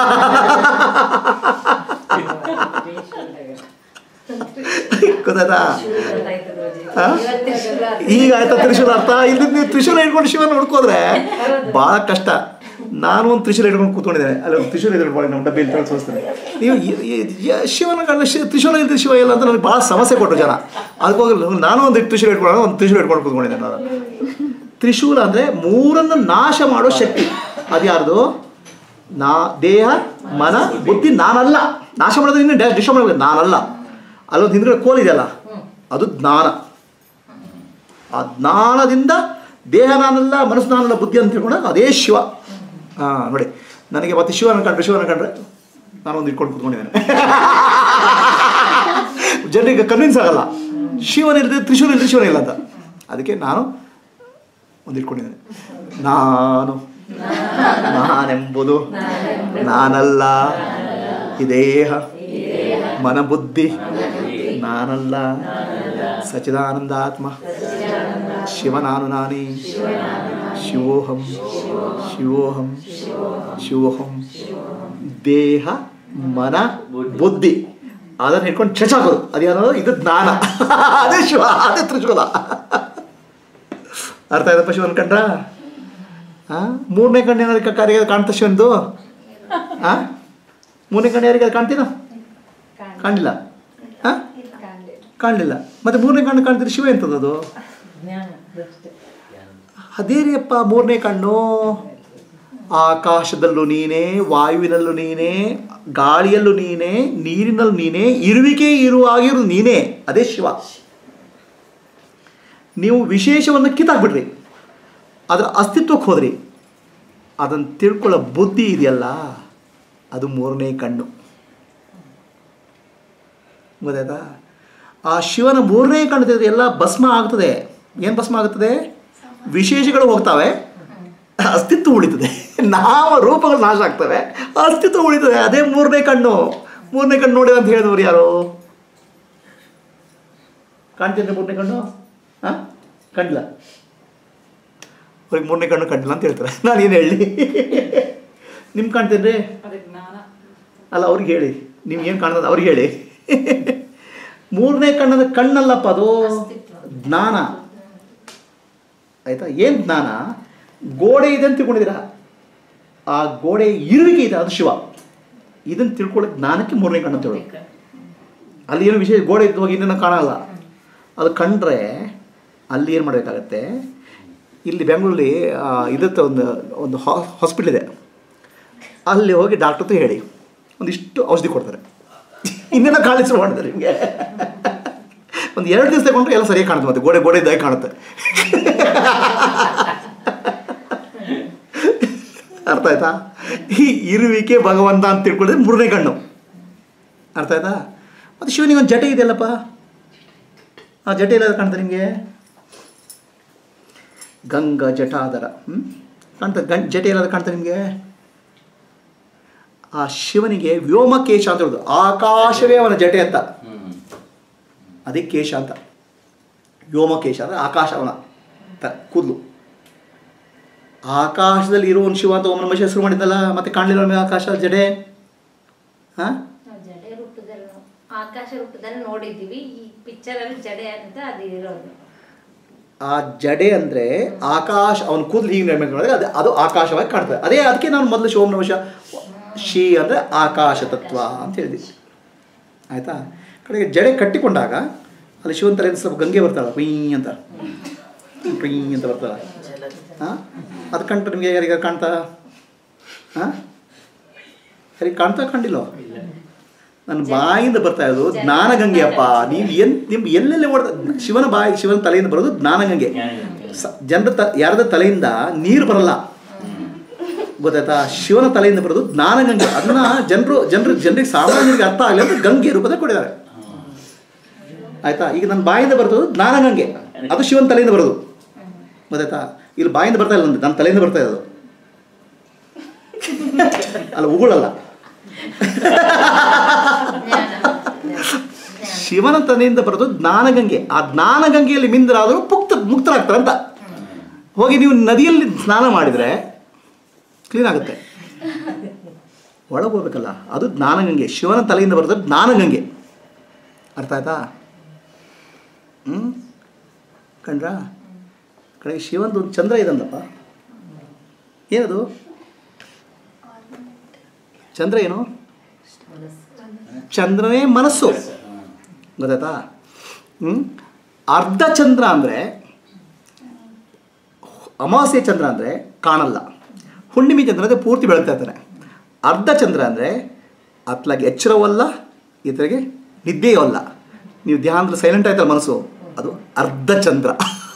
ಗೊತ್ತಾಯ್ತಾ ಹಾ? ಈಗ ಆಯ್ತಾ ತ್ರಿಶೂಲ ಅರ್ಥ ಇಲ್ಲಿ ನೀವು ತ್ರಿಶೂಲ ಇಟ್ಕೊಂಡು ಶಿವನ ಹುಡ್ಕೋದ್ರೆ ಭಾಳ ಕಷ್ಟ ನಾನು ಒಂದು ತ್ರಿಶೂಲ ಇಟ್ಕೊಂಡು ಕೂತ್ಕೊಂಡಿದ್ದೇನೆ ಅಲ್ಲಿ ಒಂದು ತ್ರಿಶೂಲ ಇಟ್ಕೊಂಡು ನಮ್ಮ ಡಬ್ಬಿ ಅಂತ ತೋರಿಸ್ತೇನೆ ನೀವು ಈ- ಈ- ಈ- ಶಿವನ ಕಂಡ ಶಿ ತ್ರಿಶೂಲ ಇಲ್ಲದೆ ಶಿವ ಇಲ್ಲ ಅಂತ ನನಗೆ ಭಾಳ ಸಮಸ್ಯೆ ಕೊಟ್ಟರು ಜನ ಅದಕ್ಕೋಗಿ ನಾನು ಒಂದು ತ್ರಿಶೂಲ ಇಟ್ಕೊಂಡು ಒಂದು ತ್ರಿಶೂಲ ಇಟ್ಕೊಂಡು ಕೂತ್ಕೊಂಡಿದ್ದೇನೆ ನಾನು ತ್ರಿಶೂಲ ಅಂದರೆ ಮೂರನ್ನು ನಾಶ ಮಾಡೋ ಶಕ್ತಿ ಅದು ಯಾರ್ದು ನಾ ದೇಹ ಮನ ಬುದ್ಧಿ ನಾನಲ್ಲ ನಾಶ ಮಾಡೋದು ಇನ್ನು ಡಿಸ್ಟರ್ಬ್ ಮಾಡಬೇಕು ನಾನಲ್ಲ ಅಲ್ಲೊಂದು ಹಿಂದ್ಗಡೆ ಕೋಲ್ ಇದೆಯಲ್ಲ ಅದು ಜ್ಞಾನ ಆ ಜ್ಞಾನದಿಂದ ದೇಹ ನಾನಲ್ಲ ಮನಸ್ಸು ನಾನಲ್ಲ ಬುದ್ಧಿ ಅಂತ ತಿಳ್ಕೊಂಡಾಗ ಅದೇ ಶಿವ ಹಾಂ ನೋಡಿ ನನಗೆ ಮತ್ತೆ ಶಿವನ ಕಂಡ್ರೆ ಶಿವನ ಕಂಡ್ರೆ ನಾನೊಂದು ಇಟ್ಕೊಂಡು ಕೂತ್ಕೊಂಡಿದ್ದೇನೆ ಜನರಿಗೆ ಕನ್ವಿನ್ಸ್ ಆಗಲ್ಲ ಶಿವನ ಇಲ್ಲದೆ ತ್ರಿಶೂಲ ಇಲ್ಲದೆ ಶಿವನ ಇಲ್ಲ ಅಂತ ಅದಕ್ಕೆ ನಾನು ಒಂದು ಇಟ್ಕೊಂಡಿದ್ದೇನೆ ನಾನು ನಾನೆಂಬುದು ನಾನಲ್ಲ ಈ ದೇಹ ಮನಬುದ್ಧಿ ನಾನಲ್ಲ ಸಚಿದಾನಂದ ಆತ್ಮ ಶಿವ ನಾನು ನಾನೇ ಶಿವೋಹಂ ಶಿವೋಹಂ ಶಿವೋಹಂ ದೇಹ ಮನ ಬುದ್ಧಿ ಅದನ್ನು ಹಿಡ್ಕೊಂಡು ಚಚಾಕೋದು ಅದೇನೋ ಇದು ಜ್ಞಾನ ಅದೇ ಶಿವ ಅದೇ ತ್ರಿಶೂಲ ಅರ್ಥ ಆಯ್ತಪ್ಪ ಶಿವನ್ ಕಂಡ್ರ ಹಾಂ ಮೂರನೇ ಕಣ್ಣು ಏನಾದ್ರು ಕಾರ್ಯ ಕಾಣ್ತಾ ಶಿವಂದು ಹಾಂ ಮೂರನೇ ಕಣ್ಣು ಯಾರಿಗಾದ್ರು ಕಾಣ್ತೀನ ಕಾಣಲಿಲ್ಲ ಹಾಂ ಕಾಣಲಿಲ್ಲ ಮತ್ತೆ ಮೂರನೇ ಕಣ್ಣು ಕಾಣ್ತಿದ್ರೆ ಶಿವ ಎಂಥದ್ದು ಅದೇ ರೀ ಅಪ್ಪ ಮೂರನೇ ಕಣ್ಣು ಆಕಾಶದಲ್ಲೂ ನೀನೇ ವಾಯುವಿನಲ್ಲೂ ನೀನೇ ಗಾಳಿಯಲ್ಲೂ ನೀನೇ ನೀರಿನಲ್ಲೂ ನೀನೇ ಇರುವಿಕೆ ಇರುವಾಗಿರು ನೀನೇ ಅದೇ ಶಿವ ನೀವು ವಿಶೇಷವನ್ನು ಕಿತ್ತಾಕ್ಬಿಡ್ರಿ ಅದರ ಅಸ್ತಿತ್ವಕ್ಕೆ ಹೋದ್ರಿ ಅದನ್ನು ತಿಳ್ಕೊಳ್ಳೋ ಬುದ್ಧಿ ಇದೆಯಲ್ಲ ಅದು ಮೂರನೇ ಕಣ್ಣು ಗೊತ್ತಾಯ್ತಾ ಆ ಶಿವನ ಮೂರನೇ ಕಣ್ಣು ತೆಗೆದ್ರೆ ಎಲ್ಲ ಭಸ್ಮ ಆಗ್ತದೆ ಏನು ಭಸ್ಮ ಆಗುತ್ತದೆ ವಿಶೇಷಗಳು ಹೋಗ್ತವೆ ಅಸ್ತಿತ್ವ ಉಳಿತದೆ ನಾಮ ರೂಪಗಳು ನಾಶ ಆಗ್ತವೆ ಅಸ್ತಿತ್ವ ಉಳಿತದೆ ಅದೇ ಮೂರನೇ ಕಣ್ಣು ಮೂರನೇ ಕಣ್ಣು ನೋಡಿ ಅಂತ ಹೇಳಿದವರು ಯಾರು ಕಾಣ್ತಿದ್ರೆ ಮೂರನೇ ಕಣ್ಣು ಹಾಂ ಕಂಡಿಲ್ಲ ಅವ್ರಿಗೆ ಮೂರನೇ ಕಣ್ಣು ಕಂಡಿಲ್ಲ ಅಂತ ಹೇಳ್ತಾರೆ ನಾನು ಏನು ಹೇಳಿ ನಿಮ್ಗೆ ಕಾಣ್ತೇನ್ರಿ ಅದಕ್ಕೆ ಜ್ಞಾನ ಅಲ್ಲ ಅವ್ರಿಗೆ ಹೇಳಿ ನೀವು ಏನು ಕಾಣ್ತದೆ ಅವ್ರಿಗೆ ಹೇಳಿ ಮೂರನೇ ಕಣ್ಣದ ಕಣ್ಣಲ್ಲಪ್ಪ ಅದು ಜ್ಞಾನ ಆಯ್ತಾ ಏನು ಜ್ಞಾನ ಗೋಡೆ ಇದೆ ಅಂತ ತಿಳ್ಕೊಂಡಿದ್ದೀರಾ ಆ ಗೋಡೆ ಇರುವಿಕೆ ಇದೆ ಅದು ಶಿವ ಇದನ್ನು ತಿಳ್ಕೊಳ್ಳೋ ಜ್ಞಾನಕ್ಕೆ ಮೂರನೇ ಕಣ್ಣು ಅಂತ ಹೇಳೋದು ಅಲ್ಲಿ ಏನು ವಿಶೇಷ ಗೋಡೆ ಇದ್ದು ಹೋಗಿ ಇನ್ನೇನು ಕಾಣಲ್ಲ ಅದು ಕಂಡ್ರೆ ಅಲ್ಲಿ ಏನು ಮಾಡಬೇಕಾಗತ್ತೆ ಇಲ್ಲಿ ಬೆಂಗಳೂರಲ್ಲಿ ಇದಕ್ಕೆ ಒಂದು ಒಂದು ಹಾಸ್ಪಿಟ್ಲ್ ಇದೆ ಅಲ್ಲಿ ಹೋಗಿ ಡಾಕ್ಟರ್ ಹತ್ರ ಹೇಳಿ ಒಂದಿಷ್ಟು ಔಷಧಿ ಕೊಡ್ತಾರೆ ಇನ್ನೇನೋ ಕಾಣಿಸ್ ಮಾಡ್ತಾರೆ ನಿಮಗೆ ಒಂದು ಎರಡು ದಿವಸ ತಗೊಂಡ್ರೆ ಎಲ್ಲ ಸರಿಯಾಗಿ ಕಾಣುತ್ತೆ ಮತ್ತೆ ಗೋಡೆ ಗೋಡೆ ಇದ್ದಾಗೆ ಕಾಣುತ್ತೆ ಅರ್ಥ ಆಯ್ತಾ ಈ ಇರುವಿಕೆ ಭಗವಂತ ಅಂತ ತಿಳ್ಕೊಳ್ಳೋದು ಮೂರನೇ ಕಣ್ಣು ಅರ್ಥ ಆಯ್ತಾ ಮತ್ತು ಶಿವನಿಗೆ ಒಂದು ಜಟೆ ಇದೆಯಲ್ಲಪ್ಪ ಆ ಜಟೆ ಎಲ್ಲ ಕಾಣ್ತಾ ನಿಮಗೆ ಗಂಗ ಜಟಾಧರ ಹ್ಞೂ ಕಾಣ್ತಾ ಗಂ ಜಟೆ ಎಲ್ಲಾದ್ರೂ ಕಾಣ್ತಾ ನಿಮಗೆ ಆ ಶಿವನಿಗೆ ವ್ಯೋಮಕೇಶ ಅಂತ ಹೇಳೋದು ಆಕಾಶವೇ ಅವನ ಜಟೆ ಅಂತ ಹ್ಮ್ ಅದೇ ಕೇಶ ಅಂತ ವ್ಯೋಮಕೇಶ ಅಂದರೆ ಆಕಾಶ ಅವನ ತ ಕೂದಲು ಆಕಾಶದಲ್ಲಿ ಇರೋ ಒಂದು ಶಿವ ಅಂತ ಓಂ ನಮ ಶಿವಾಯ ಶುರು ಮಾಡಿದ್ದಲ್ಲ ಮತ್ತೆ ಕಾಣಲಿಲ್ಲ ನಮಗೆ ಆಕಾಶ ಜಡೆ ಹಾಂ ನಾವು ಜಡೆ ರೂಪದಲ್ಲಿ ನೋ- ಆಕಾಶ ರೂಪದಲ್ಲಿ ನೋಡಿದ್ದೀವಿ ಈ ಪಿಕ್ಚರ್ ಅಲ್ಲಿ ಜಡೆ ಅಂತ ಅದು ಇರೋದು ಆ ಜಡೆ ಅಂದರೆ ಆಕಾಶ ಅವನ ಕೂದಲು ಹೀಗೆ ನಿರ್ಮಾಣ ಮಾಡಿದ್ರೆ ಅದು ಅದು ಆಕಾಶವಾಗಿ ಕಾಣ್ತದೆ ಅದೇ ಅದಕ್ಕೆ ನಾನು ಮೊದಲು ಶಿವಂ ನಮಃ ಶಿವಾಯ ಶಿ ಅಂದರೆ ಆಕಾಶ ತತ್ವ ಅಂತ ಹೇಳಿದ್ವಿ ಆಯಿತಾ ಕಡೆಗೆ ಜಡೆ ಕಟ್ಟಿಕೊಂಡಾಗ ಅಲ್ಲಿ ಶಿವನ ತಲೆಯಿಂದ ಸ್ವಲ್ಪ ಗಂಗೆ ಬರ್ತಾಳೆ ಕುಯ್ ಅಂತ ಕುಯ್ ಅಂತ ಬರ್ತಾಳೆ ಹಾಂ ಅದು ಕಂಡ್ರೆ ನಿಮಗೆ ಯಾರಿಗ ಕಾಣ್ತಾ ಹಾಂ ಯಾರಿಗೆ ಕಾಣ್ತಾ ಕಂಡಿಲ್ಲೋ ನನ್ನ ಬಾಯಿಂದ ಬರ್ತಾ ಇರೋದು ಜ್ಞಾನಗಂಗೆ ಅಪ್ಪ ನೀವು ಎನ್ ನಿಮ್ಗೆ ಎಲ್ಲೆಲ್ಲಿ ಓಡ್ತಾ ಶಿವನ ಬಾಯಿ ಶಿವನ ತಲೆಯಿಂದ ಬರೋದು ಜ್ಞಾನಗಂಗೆ ಸ ಜನರ ತ ಯಾರದ ತಲೆಯಿಂದ ನೀರು ಬರಲ್ಲ ಗೊತ್ತಾಯ್ತಾ ಶಿವನ ತಲೆಯಿಂದ ಬರೋದು ಜ್ಞಾನಗಂಗೆ ಅದನ್ನ ಜನರು ಜನರು ಜನರಿಗೆ ಸಾಮಾನ್ಯರಿಗೆ ಅರ್ಥ ಆಗಲಿ ಅಂತ ಗಂಗೆ ರೂಪದಲ್ಲಿ ಕೊಟ್ಟಿದ್ದಾರೆ ಆಯ್ತಾ ಈಗ ನನ್ನ ಬಾಯಿಂದ ಬರ್ತದ್ದು ಜ್ಞಾನಗಂಗೆ ಅದು ಶಿವನ ತಲೆಯಿಂದ ಬರೋದು ಗೊತ್ತಾಯ್ತಾ ಇಲ್ಲಿ ಬಾಯಿಂದ ಬರ್ತಾ ಇಲ್ಲ ನಂದು ನನ್ನ ತಲೆಯಿಂದ ಬರ್ತಾ ಇರೋದು ಅಲ್ಲ ಉಗುಳಲ್ಲ ಜ್ಞಾನ ಶಿವನ ತಲೆಯಿಂದ ಬರೋದು ಜ್ಞಾನಗಂಗೆ ಆ ಜ್ಞಾನಗಂಗೆಯಲ್ಲಿ ಮಿಂದರಾದರೂ ಮುಕ್ತ ಮುಕ್ತರಾಗ್ತಾರೆ ಅಂತ ಹೋಗಿ ನೀವು ನದಿಯಲ್ಲಿ ಸ್ನಾನ ಮಾಡಿದರೆ ಕ್ಲೀನ್ ಆಗುತ್ತೆ ಒಳಗೆ ಹೋಗ್ಬೇಕಲ್ಲ ಅದು ಜ್ಞಾನಗಂಗೆ ಶಿವನ ತಲೆಯಿಂದ ಬರೋದು ಜ್ಞಾನಗಂಗೆ ಅರ್ಥ ಆಯ್ತಾ ಹ್ಞೂ ಕಂಡ್ರಾ ಕಡೆಗೆ ಶಿವಂದು ಒಂದು ಚಂದ್ರ ಇದಂದಪ್ಪ ಏನದು ಚಂದ್ರ ಏನು ಚಂದ್ರನೇ ಮನಸ್ಸು ಗೊತ್ತಾಯ್ತಾ ಹ್ಞೂ ಅರ್ಧ ಚಂದ್ರ ಅಂದರೆ ಅಮಾವಾಸ್ಯೆ ಚಂದ್ರ ಅಂದರೆ ಕಾಣಲ್ಲ ಹುಣ್ಣಿಮೆ ಚಂದ್ರ ಅಂದರೆ ಪೂರ್ತಿ ಬೆಳಗ್ತಾ ಇರ್ತಾನೆ ಅರ್ಧ ಚಂದ್ರ ಅಂದರೆ ಅತ್ಲಾಗಿ ಎಚ್ಚರವಲ್ಲ ಇತರಿಗೆ ನಿದ್ದೆಯೂ ಅಲ್ಲ ನೀವು ಧ್ಯಾನದಲ್ಲಿ ಸೈಲೆಂಟ್ ಆಯ್ತಲ್ಲ ಮನಸ್ಸು ಅದು ಅರ್ಧ ಚಂದ್ರ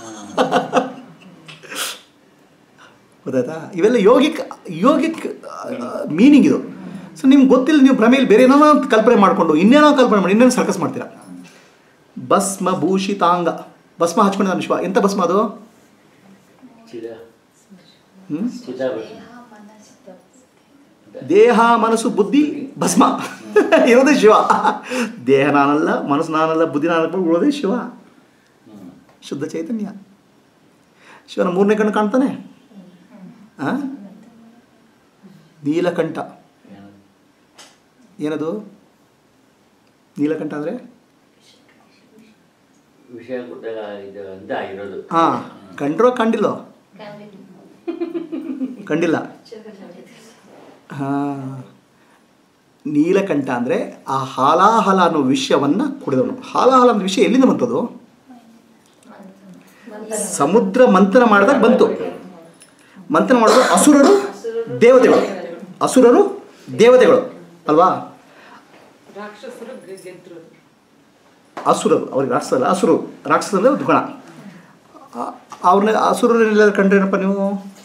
ಗೊತ್ತಾಯ್ತಾ ಇವೆಲ್ಲ ಯೋಗಿಕ್ ಯೋಗಿಕ್ ಮೀನಿಂಗ್ ಇದು ಸೊ ನಿಮ್ಗೆ ಗೊತ್ತಿಲ್ಲ ನೀವು ಭ್ರಮೆಯಲ್ಲಿ ಬೇರೆ ಏನೋ ಕಲ್ಪನೆ ಮಾಡಿಕೊಂಡು ಇನ್ನೇನೋ ಕಲ್ಪನೆ ಮಾಡಿ ಇನ್ನೇನೋ ಸರ್ಕಸ್ ಮಾಡ್ತೀರಾ ಭಸ್ಮ ಭೂಷಿತಾಂಗ ಭಸ್ಮ ಹಚ್ಕೊಂಡಿದ್ದಾನೆ ವಿಶ್ವ ಎಂಥ ಭಸ್ಮ ಅದು ಚಿದ ಹ್ಞೂ ಚಿದ ದೇಹ ಮನಸ್ಸು ಬುದ್ಧಿ ಭಸ್ಮ ಇರೋದೇ ಶಿವ ದೇಹ ನಾನಲ್ಲ ಮನಸ್ಸು ನಾನಲ್ಲ ಬುದ್ಧಿ ನಾನಲ್ಲ ಉಳೋದೇ ಶಿವ ಶುದ್ಧ ಚೈತನ್ಯ ಶಿವನ ಮೂರನೇ ಕಣ್ಣು ಕಾಣ್ತಾನೆ ಆ? ನೀಲಕಂಠ ಏನದು ನೀಲಕಂಠ ಅಂದರೆ ವಿಷಯ ಕೊಟ್ಟಾಗ ಇದು ಅಂತ ಆಗಿರೋದು ಹಾಂ ಕಂಡ್ರೋ ಕಂಡಿಲ್ಲೋ ಕಂಡಿದ್ದೀವಿ. ಕಂಡಿಲ್ಲ ಹಾಂ ನೀಲಕಂಠ ಅಂದರೆ ಆ ಹಾಲಾಹಲ ಅನ್ನೋ ವಿಷಯವನ್ನು ಕುಡಿದವನು ಹಾಲಾಹಲ ಅನ್ನೋ ವಿಷಯ ಎಲ್ಲಿಂದ ಬಂತದು ಸಮುದ್ರ ಮಂಥನ ಮಾಡಿದಾಗ ಬಂತು ಮಂಥನ ಮಾಡಿದಾಗ ಅಸುರರು ದೇವತೆಗಳು ಅಸುರರು ದೇವತೆಗಳು ಅಲ್ವಾ ರಾಕ್ಷಸರು ಗೆ- ಗೆದ್ರು ಅಸುರರು ಅವ್ರಿಗೆ ರಾಕ್ಷಸಲ್ಲ ಅಸುರು ರಾಕ್ಷಸ ಅಂದರೆ ಒಂದು ಗುಣ ಆ- ಅವ್ರನ್ನ ಅಸುರರೆಲ್ಲ ಕಂಡ್ರೇನಪ್ಪ ನೀವು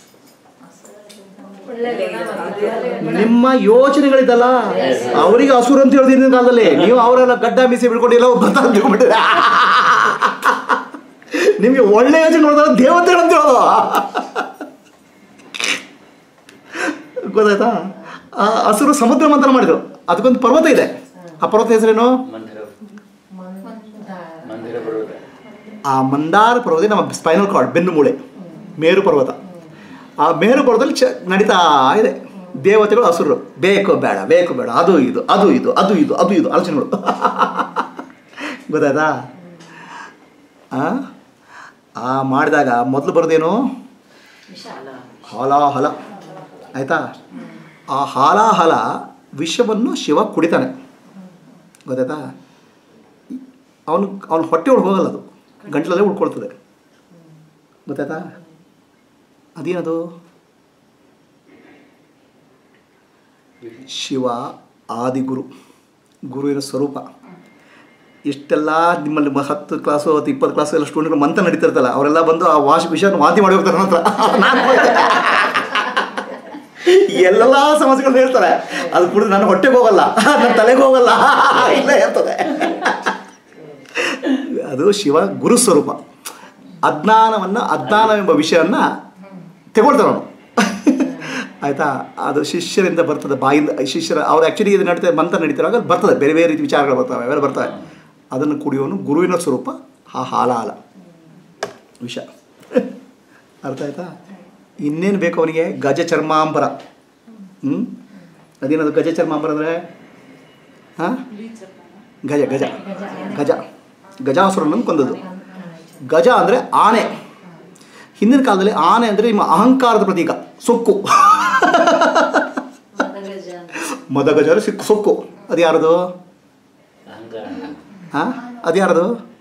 ನಿಮ್ಮ ಯೋಚನೆಗಳಿದಲ್ಲ ಅವರಿಗೆ ಹಸುರು ಅಂತ ಹೇಳಿದ ಹಿಂದಿನ ಕಾಲದಲ್ಲಿ ನೀವು ಅವರೆಲ್ಲ ಗಡ್ಡ ಮೀಸಿ ಬಿಡ್ಕೊಂಡು ಎಲ್ಲ ಬರ್ತಾ ಅಂತ ತಿಳ್ಕೊಂಡ್ಬಿಟ್ಟಿದ್ರೆ ನಿಮಗೆ ಒಳ್ಳೆ ಯೋಚನೆ ನೋಡಿದ್ರೆ ದೇವತೆಗಳು ಅಂತ ಹೇಳೋದು ಗೊತ್ತಾಯ್ತಾ ಆ ಹಸುರು ಸಮುದ್ರ ಮಂಥನ ಮಾಡಿದ್ರು ಅದಕ್ಕೊಂದು ಪರ್ವತ ಇದೆ ಆ ಪರ್ವತ ಹೆಸರೇನು ಮಂದಿರ ಮಂದಿರ ಪರ್ವತ ಆ ಮಂದಾರ ಪರ್ವತ ನಮ್ಮ ಸ್ಪೈನಲ್ ಕಾರ್ಡ್ ಬೆನ್ನು ಮೂಳೆ ಮೇರು ಪರ್ವತ ಆ ಮೇರು ಪರ್ವತದಲ್ಲಿ ಚ ನಡೀತಾ ಇದೆ ದೇವತೆಗಳು ಹಸುರು ಬೇಕು ಬೇಡ ಬೇಕು ಬೇಡ ಅದು ಇದು ಅದು ಇದು ಅದು ಇದು ಅದು ಇದು ಆಲೋಚನೆಗಳು ಗೊತ್ತಾಯ್ತಾ ಆ? ಆ ಮಾಡಿದಾಗ ಮೊದಲು ಬರೋದೇನು ಹಾಲಾಹಲ ಆಯಿತಾ ಆ ಹಾಲಾಹಲ ವಿಷವನ್ನು ಶಿವ ಕುಡಿತಾನೆ ಗೊತ್ತಾಯ್ತಾ ಅವನು ಅವನ ಹೊಟ್ಟೆ ಒಳಗೆ ಹೋಗಲ್ಲ ಅದು ಗಂಟ್ಲಲ್ಲೇ ಉಳ್ಕೊಳ್ತದೆ ಗೊತ್ತಾಯ್ತಾ ಅದೇನದು ಶಿವ ಆದಿಗುರು ಗುರುವಿನ ಸ್ವರೂಪ ಇಷ್ಟೆಲ್ಲ ನಿಮ್ಮಲ್ಲಿ ಮ- ಹತ್ತು ಕ್ಲಾಸು ಅಥವಾ ಇಪ್ಪತ್ತು ಕ್ಲಾಸು ಎಲ್ಲ ಸ್ಟೂಡೆಂಟ್ಗಳು ಮಂತ ನಡೀತಿರ್ತಲ್ಲ ಅವರೆಲ್ಲ ಬಂದು ಆ ವಾಶ್ ವಿಷಯನ ವಾಂತಿ ಮಾಡಿ ಹೋಗ್ತಾರೆ ನನ್ನ ಹತ್ರ ನಾನು ಹೋಗ್ತೆ. ಎಲ್ಲೆಲ್ಲ ಸಮಸ್ಯೆಗಳು ಹೇಳ್ತಾರೆ ಅದು ಕುಡಿದು ನನ್ನ ಹೊಟ್ಟೆಗೆ ಹೋಗಲ್ಲ ನನ್ನ ತಲೆಗೆ ಹೋಗಲ್ಲ ಇಲ್ಲ ಹೇಳ್ತದೆ ಅದು ಶಿವ ಗುರು ಸ್ವರೂಪ ಅಜ್ಞಾನವನ್ನು ಅಜ್ಞಾನವೆಂಬ ವಿಷಯವನ್ನು ತಗೊಳ್ತಾರೆ ಅವನು ಆಯಿತಾ ಅದು ಶಿಷ್ಯರಿಂದ ಬರ್ತದೆ ಬಾಯಿಂದ ಶಿಷ್ಯರ ಅವ್ರು ಆ್ಯಕ್ಚುಲಿ ಇದು ನಡೀತದೆ ಮಂತ್ರ ನಡೀತಿರುವಾಗ ಅಲ್ಲಿ ಬರ್ತದೆ ಬೇರೆ ಬೇರೆ ರೀತಿ ವಿಚಾರಗಳು ಬರ್ತವೆ ಅವೆಲ್ಲ ಬರ್ತವೆ ಅದನ್ನು ಕುಡಿಯೋನು ಗುರುವಿನ ಸ್ವರೂಪ ಆ ಹಾಲಾಲ ವಿಷ ಅರ್ಥ ಆಯ್ತಾ ಇನ್ನೇನು ಬೇಕು ಅವನಿಗೆ ಗಜ ಚರ್ಮಾಂಬರ ಹ್ಞೂ ಅದೇನದು ಗಜ ಚರ್ಮಾಂಬರ ಅಂದರೆ ಹಾಂ ಗಜ ಗಜ ಗಜ ಗಜಾಸುರನನ್ನು ಕೊಂದದ್ದು ಗಜ ಅಂದರೆ ಆನೆ ಹಿಂದಿನ ಕಾಲದಲ್ಲಿ ಆನೆ ಅಂದರೆ ನಿಮ್ಮ ಅಹಂಕಾರದ ಪ್ರತೀಕ ಸೊಕ್ಕು ಮದಗಜ ಅಂತ ಮದಗಜ ಅಂದರೆ ಸಿಕ್ಕು ಸೊಕ್ಕು ಅದು ಯಾರದು ಅಹಂಕಾರ ಹಾಂ ಅದು ಯಾರದು